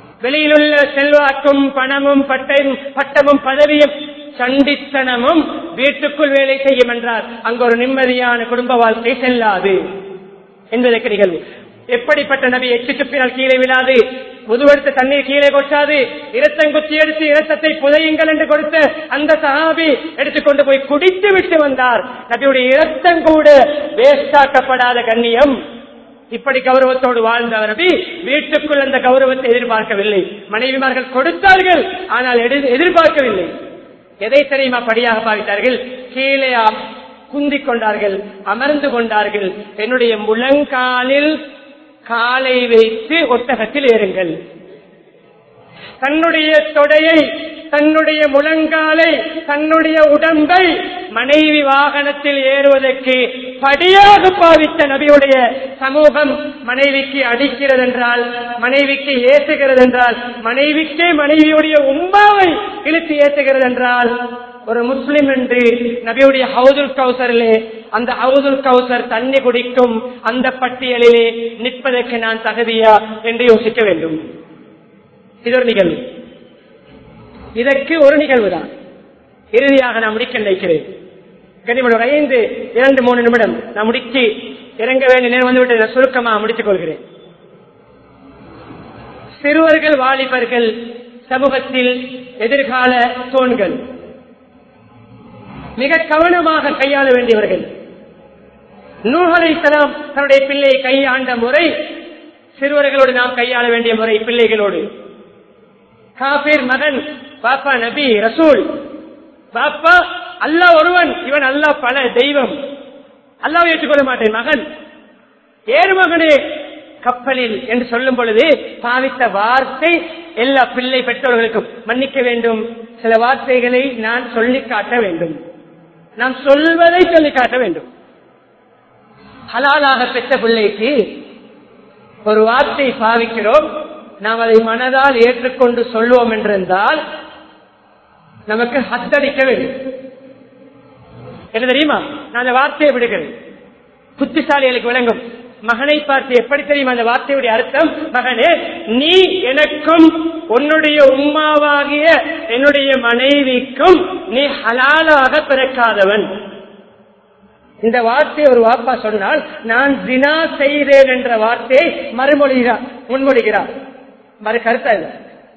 வெளியிலுள்ள செல்வாக்கும் பணமும் பட்டையும் பட்டமும் பதவியும் சண்டித்தனமும் வீட்டுக்குள் வேலை செய்யும் என்றால் அங்கு ஒரு நிம்மதியான குடும்ப வாழ்க்கை செல்லாது என்பதற்கு நிகழ்வு எப்படிப்பட்ட நபி எச்சு துப்பினால் கீழே விழாது முதுவெடுத்த தண்ணீர் கீழே கொட்டாது இரத்தங்குச்சி எடுத்து இரத்தத்தை புதையுங்கள் என்று கொடுத்த அந்த சஹாபி எடுத்துக்கொண்டு போய் குடித்து விட்டு வந்தார் நபியுடைய இரத்தம் கூட வேஸ்டாக்கப்படாத கண்ணியம் இப்படி கௌரவத்தோடு வாழ்ந்த நபி வீட்டுக்குள் அந்த கௌரவத்தை எதிர்பார்க்கவில்லை மனைவிமார்கள் கொடுத்தார்கள் ஆனால் எதிர்- எதிர்பார்க்கவில்லை எதை தெரியுமா படியாக பாவித்தார்கள் கீழே அ- குந்திக் கொண்டார்கள் அமர்ந்து கொண்டார்கள் என்னுடைய முழங்காலில் காலை வைத்து ஒட்டகத்தில் ஏறுங்கள் தன்னுடைய தொடையை தன்னுடைய முழங்காலை தன்னுடைய உடம்பை மனைவி வாகனத்தில் ஏறுவதற்கு படியாக பாவித்த நபியுடைய சமூகம் மனைவிக்கு அடிக்கிறது என்றால் மனைவிக்கு ஏற்றுகிறது என்றால் மனைவிக்கே மனைவியுடைய உம்மாவை இழுத்து ஏற்றுகிறது என்றால் ஒரு முஸ்லிம் என்று நபியுடைய ஹவுதுல் கௌசரிலே அந்த ஹவுதுல் கௌசர் தண்ணி குடிக்கும் அந்த பட்டியலிலே நிற்பதற்கு நான் தகுதியா என்று யோசிக்க வேண்டும் இது ஒரு நிகழ்வு இதற்கு ஒரு நிகழ்வு தான் இறுதியாக நான் முடிக்க நினைக்கிறேன் கனிமன் ஒரு ஐந்து இரண்டு மூணு நிமிடம் நான் முடிச்சு இறங்க வேண்டிய நேரம் வந்துவிட்டு நான் சுருக்கமா முடித்துக் கொள்கிறேன் சிறுவர்கள் வாலிபர்கள் சமூகத்தில் எதிர்கால தோண்கள் மிக கவனமாக கையாள வேண்டியவர்கள் நூகலை சலாம் தன்னுடைய பிள்ளையை கையாண்ட முறை சிறுவர்களோடு நாம் கையாள வேண்டிய முறை பிள்ளைகளோடு காபீர் மகன் பாப்பா நபி ரசூல் பாப்பா அல்லாஹ் ஒருவன் இவன் அல்லாஹ் பல தெய்வம் அல்லாஹ் ஏற்றுக்கொள்ள மாட்டேன் மகன் ஏறு மகனே கப்பலில் என்று சொல்லும் பொழுது பாவித்த வார்த்தை எல்லா பிள்ளை பெற்றோர்களுக்கும் மன்னிக்க வேண்டும் சில வார்த்தைகளை நான் சொல்லி காட்ட வேண்டும் நாம் சொல்வதை சொல்லி காட்ட வேண்டும் ஹலாலாக பெற்ற பிள்ளைக்கு ஒரு வார்த்தை பாவிக்கிறோம் நாம் அதை மனதால் ஏற்றுக்கொண்டு சொல்லுவோம் என்றிருந்தால் நமக்கு ஹத்தடிக்க வேண்டும் என்ன தெரியுமா நான் அந்த வார்த்தையை விடுகிறேன் புத்திசாலிகளுக்கு விளங்கும் மகனை பார்த்து எப்படி தெரியும் அந்த வார்த்தையுடைய அர்த்தம் மகனே நீ எனக்கும் உன்னுடைய உம்மாவாகிய என்னுடைய மனைவிக்கும் நீ ஹலாலாக பிறக்காதவன் இந்த வார்த்தையை ஒரு வாப்பா சொன்னால் நான் தினா செய்தேன் என்ற வார்த்தையை மறுமொழிகிறார் முன்மொழிகிறார் மறு கருத்தா இல்லை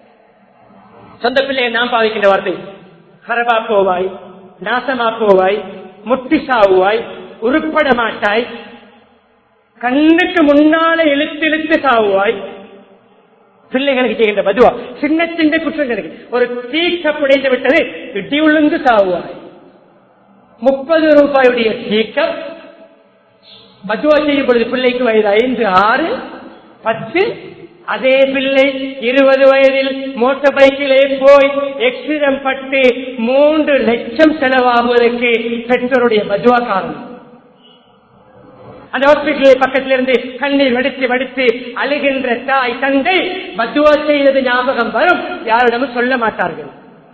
சொந்த பிள்ளையை நாம் பாவிக்கின்ற வார்த்தை ஹரபா போவாய் நாசமா போவாய் முட்டி சாவுவாய் உருப்பட மாட்டாய் கண்ணுக்கு முன்னால இழுத்து இழுத்து சாவுவாய் பிள்ளைகளுக்கு செய்கின்ற பதுவா சின்ன சின்ன குற்றங்களுக்கு ஒரு தீக்க புடைந்து விட்டது இடி உளுந்து சாவுவாய் முப்பது ரூபாயுடைய தீக்கம் பதுவா செய்யும் பொழுது பிள்ளைக்கு வயது ஐந்து ஆறு பத்து அதே பிள்ளை இருபது வயதில் மோட்டார் பைக்கிலே போய் எக்ஸிடம் பட்டு மூன்று லட்சம் செலவாகுவதற்கு பெற்றோருடைய பதுவா காரணம் அந்த ஹாஸ்பிட்டல் பக்கத்தில் இருந்து கண்ணீர் வடித்து வடித்து அழுகின்ற தாய் தந்தை பத்துவா செய்தது ஞாபகம் வரும் யாரிடமும் சொல்ல மாட்டார்கள்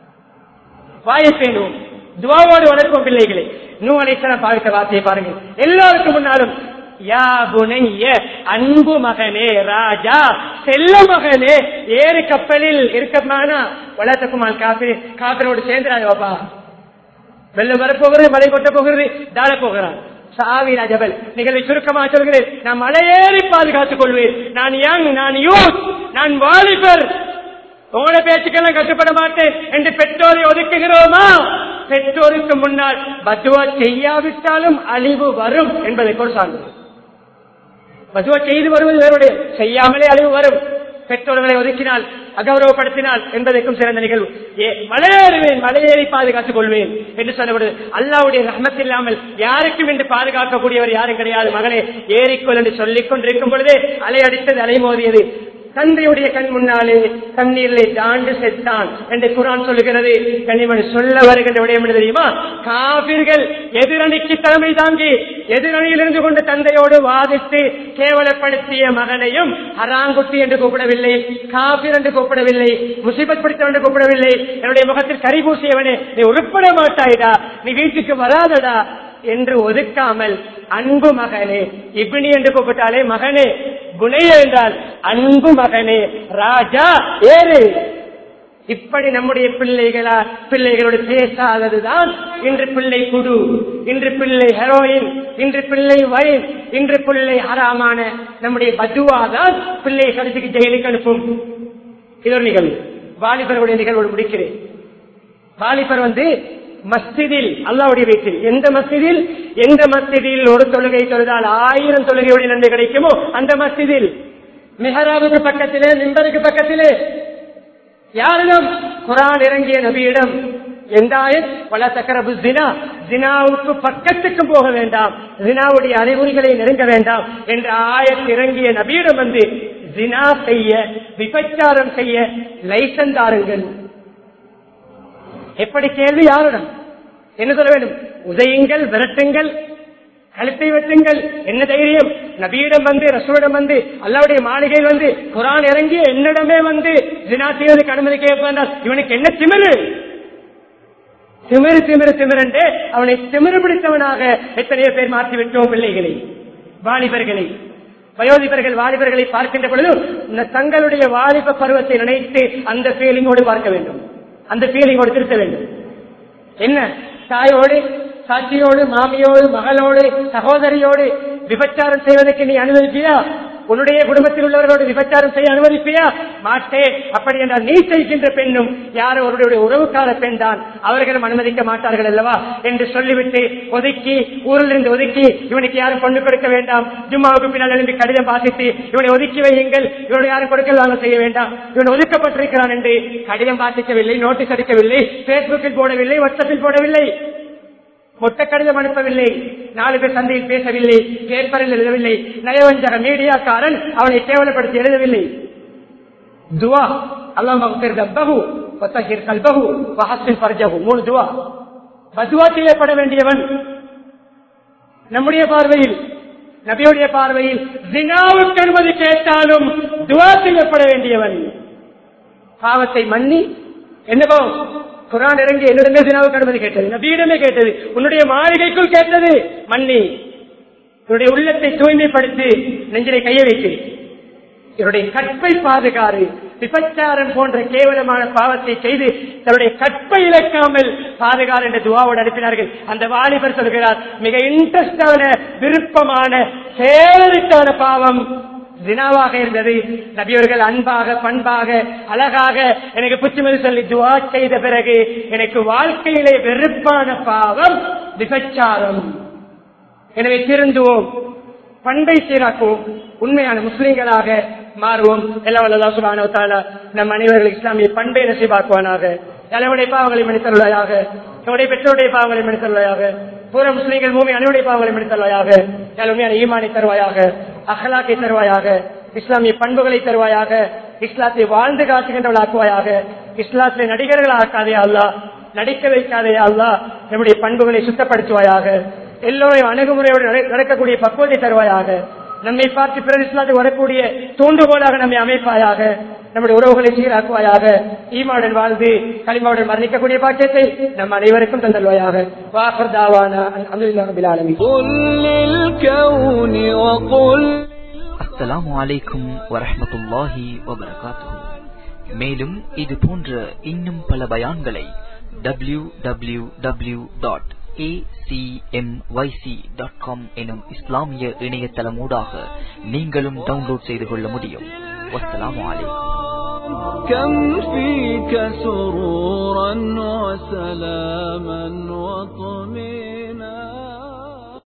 வாயை பேணுவோம் துவாவோடு வளர்க்கும் பிள்ளைகளை நூலைத்தனம் பாவித்த வார்த்தையை பாருங்கள் எல்லாருக்கும் முன்னாலும் யா புனைய அன்பு மகனே ராஜா செல்ல மகனே ஏறு கப்பலில் இருக்கமானா வளர்த்தக்குமால் காசு காசனோடு சேர்ந்துடாது பாப்பா வெள்ளம் வரப்போகிறது மழை கொட்ட போகிறது தாழ போகிறான் சாவிரா ஜபல் நிகழ்வை சுருக்கமாக சொல்கிறேன் நான் மலையேறி பாதுகாத்துக் கொள்வேன் நான் யங் நான் யூத் நான் வாலிபர் உங்களோட பேச்சுக்கெல்லாம் கட்டுப்பட மாட்டேன் என்று பெற்றோரை ஒதுக்குகிறோமா பெற்றோருக்கு முன்னால் பத்துவா செய்யாவிட்டாலும் அழிவு வரும் என்பதை கூட சார்ந்தது பத்துவா செய்து வருவது வேறுடைய செய்யாமலே அழிவு வரும் பெற்றோர்களை ஒதுக்கினால் அகௌரவப்படுத்தினால் என்பதற்கும் சிறந்த நிகழ்வு ஏ மலையேறுவேன் மலையேறி பாதுகாத்துக் கொள்வேன் என்று சொல்லப்படுது அல்லாவுடைய ரஹமத் இல்லாமல் யாருக்கும் என்று பாதுகாக்கக்கூடியவர் யாரும் கிடையாது மகனே ஏறிக்கொள் என்று சொல்லிக் கொண்டிருக்கும் பொழுதே அலை அடித்தது அலை மோதியது தந்தையுடைய கண் முன்னாலே தண்ணீரிலே தாண்டு செத்தான் என்று குரான் சொல்லுகிறது கனிமன் சொல்ல வருகின்ற விடயம் என்ன தெரியுமா காபிர்கள் எதிரணிக்கு தலைமை தாங்கி எதிரணியில் இருந்து கொண்டு தந்தையோடு வாதித்து கேவலப்படுத்திய மகனையும் அராங்குட்டி என்று கூப்பிடவில்லை காபிர் என்று கூப்பிடவில்லை முசிபத் பிடித்தவன் என்று கூப்பிடவில்லை என்னுடைய முகத்தில் கரி பூசியவனே நீ உருப்பட மாட்டாய்டா நீ வீட்டுக்கு வராதடா என்று ஒதுக்காமல் அன்பு மகனே இப்னி என்று கூப்பிட்டாலே மகனே குணைய என்றால் அன்பு மகனே ராஜா ஏறு இப்படி நம்முடைய பிள்ளைகளா பிள்ளைகளோடு பேசாததுதான் இன்று பிள்ளை குடு இன்று பிள்ளை ஹெரோயின் இன்று பிள்ளை வயன் இன்று பிள்ளை ஹராமான நம்முடைய பதுவாதான் பிள்ளை கடைசிக்கு ஜெயிலுக்கு அனுப்பும் இது ஒரு நிகழ்வு வாலிபர்களுடைய நிகழ்வோடு முடிக்கிறேன் வாலிபர் வந்து மஸ்திதில் அல்லாவுடைய வீட்டில் எந்த மஸ்திதில் எந்த மஸ்திதில் ஒரு தொழுகை தொழுதால் ஆயிரம் தொழுகையுடைய நன்மை கிடைக்குமோ அந்த மஸ்திதில் மெஹராவுக்கு பக்கத்திலே மிம்பருக்கு பக்கத்திலே யாரிடம் குரான் இறங்கிய நபியிடம் எந்த ஆயத் பல சக்கரபு ஜினா ஜினாவுக்கு பக்கத்துக்கும் போக வேண்டாம் ஜினாவுடைய அறிகுறிகளை நெருங்க வேண்டாம் என்ற ஆயத் இறங்கிய நபியிடம் வந்து ஜினா செய்ய விபச்சாரம் செய்ய லைசன் தாருங்கள் எப்படி கேள்வி யாரிடம் என்ன சொல்ல வேண்டும் உதயுங்கள் விரட்டுங்கள் கழுத்தை வெட்டுங்கள் என்ன தைரியம் நபியிடம் வந்து ரசூலிடம் வந்து அல்லாவுடைய மாளிகையில் வந்து குரான் இறங்கி என்னிடமே வந்து ஜினா செய்வதற்கு அனுமதி கேட்க வேண்டாம் இவனுக்கு என்ன திமிரு திமிரு திமிரு திமிரண்டு அவனை திமிரு பிடித்தவனாக எத்தனையோ பேர் மாற்றி விட்டோம் பிள்ளைகளை வாலிபர்களை வயோதிபர்கள் வாலிபர்களை பார்க்கின்ற பொழுது இந்த தங்களுடைய வாலிப பருவத்தை நினைத்து அந்த ஃபீலிங்கோடு பார்க்க வேண்டும் அந்த ஃபீலிங்கோடு திருத்த வேண்டும் என்ன தாயோடு சாட்சியோடு மாமியோடு மகளோடு சகோதரியோடு விபச்சாரம் செய்வதற்கு நீ அனுமதிப்பியா உன்னுடைய குடும்பத்தில் உள்ளவர்களோடு விபச்சாரம் செய்ய அனுமதிப்பியா மாட்டேன் அப்படி என்றால் நீ செய்கின்ற பெண்ணும் யாரோ அவருடைய உறவுக்கார பெண் தான் அவர்களும் அனுமதிக்க மாட்டார்கள் அல்லவா என்று சொல்லிவிட்டு ஒதுக்கி ஊரில் இருந்து ஒதுக்கி இவனுக்கு யாரும் பொண்ணு கொடுக்க வேண்டாம் ஜும்மாவுக்கு பின்னால் எழுந்து கடிதம் வாசித்து இவனை ஒதுக்கி வையுங்கள் இவனை யாரும் கொடுக்கலாங்க செய்ய வேண்டாம் இவன் ஒதுக்கப்பட்டிருக்கிறான் என்று கடிதம் வாசிக்கவில்லை நோட்டீஸ் அடிக்கவில்லை பேஸ்புக்கில் போடவில்லை வாட்ஸ்அப்பில் போடவில்லை மொத்த கடிதம் அனுப்பவில்லை நாலு பேர் சந்தையில் பேசவில்லை பேப்பரில் எழுதவில்லை நயவஞ்சக மீடியாக்காரன் அவனை கேவலப்படுத்தி எழுதவில்லை துவா அல்லாஹு மூணு துவா பதுவா செய்யப்பட வேண்டியவன் நம்முடைய பார்வையில் நபியுடைய பார்வையில் ஜினாவுக்கு அனுமதி கேட்டாலும் துவா செய்யப்பட வேண்டியவன் பாவத்தை மன்னி என்ன பாவம் குரான் இறங்கி என்னிடமே சினாவுக்கு அனுமதி கேட்டது நபியிடமே கேட்டது உன்னுடைய மாளிகைக்குள் கேட்டது மன்னி உன்னுடைய உள்ளத்தை தூய்மைப்படுத்தி நெஞ்சிலை கைய வைத்து இவருடைய கற்பை பாதுகாறு விபச்சாரம் போன்ற கேவலமான பாவத்தை செய்து தன்னுடைய கற்பை இழக்காமல் பாதுகார் என்ற துவாவோடு அனுப்பினார்கள் அந்த வாலிபர் சொல்கிறார் மிக இன்ட்ரெஸ்டான விருப்பமான சேரிட்டான பாவம் தினாவாக இருந்தது நபியவர்கள் அன்பாக பண்பாக அழகாக எனக்கு புச்சுமதி சொல்லி துவா செய்த பிறகு எனக்கு வாழ்க்கையிலே வெறுப்பான பாவம் விபச்சாரம் எனவே திருந்துவோம் பண்பை சீராக்குவோம் உண்மையான முஸ்லிம்களாக மாறுவோம் எல்லாம் வல்லா சுபானோ தாலா நம் அனைவர்கள் இஸ்லாமிய பண்பை நசிபாக்குவானாக தலைவனுடைய பாவங்களை மனிதர்களாக என்னுடைய பெற்றோருடைய பாவங்களை மனிதர்களாக பூர முஸ்லீம்கள் பூமி அனைவருடைய பாவங்களை மனிதர்களாக உண்மையான ஈமானை தருவாயாக அகலாக்கை தருவாயாக இஸ்லாமிய பண்புகளை தருவாயாக இஸ்லாத்தை வாழ்ந்து காட்டுகின்றவளாக்குவாயாக இஸ்லாத்தை நடிகர்கள் ஆக்காதே அல்லா நடிக்க வைக்காதே அல்லா நம்முடைய பண்புகளை சுத்தப்படுத்துவாயாக எல்லோரையும் அணுகுமுறையோடு நட- நடக்கக்கூடிய பக்குவத்தை தருவாயாக நம்மை பார்த்து பிறர் இஸ்லாத்துக்கு வரக்கூடிய தூண்டுகோலாக நம்மை அமைப்பாயாக நம்முடைய உறவுகளை சீராக்குவாயாக ஈமாவுடன் வாழ்ந்து களிமாவுடன் மரணிக்கக்கூடிய பாக்கியத்தை நம் அனைவருக்கும் தந்தல்வாயாக வாஃபர் தாவானா அல்ஹம்துலில்லாஹி ரப்பில் ஆலமீன் قل للكون وقل அஸ்ஸலாமு அலைக்கும் வரஹ்மத்துல்லாஹி வபரகாத்துஹு மேலும் இது போன்ற இன்னும் பல பயான்களை W W W dot dot com எனும் இஸ்லாமிய இணையதளமூடாக நீங்களும் டவுன்லோட் செய்து கொள்ள முடியும் வஸ்ஸலாமு அலைக்கும் كم فيك سرورا وسلاما وطمئنا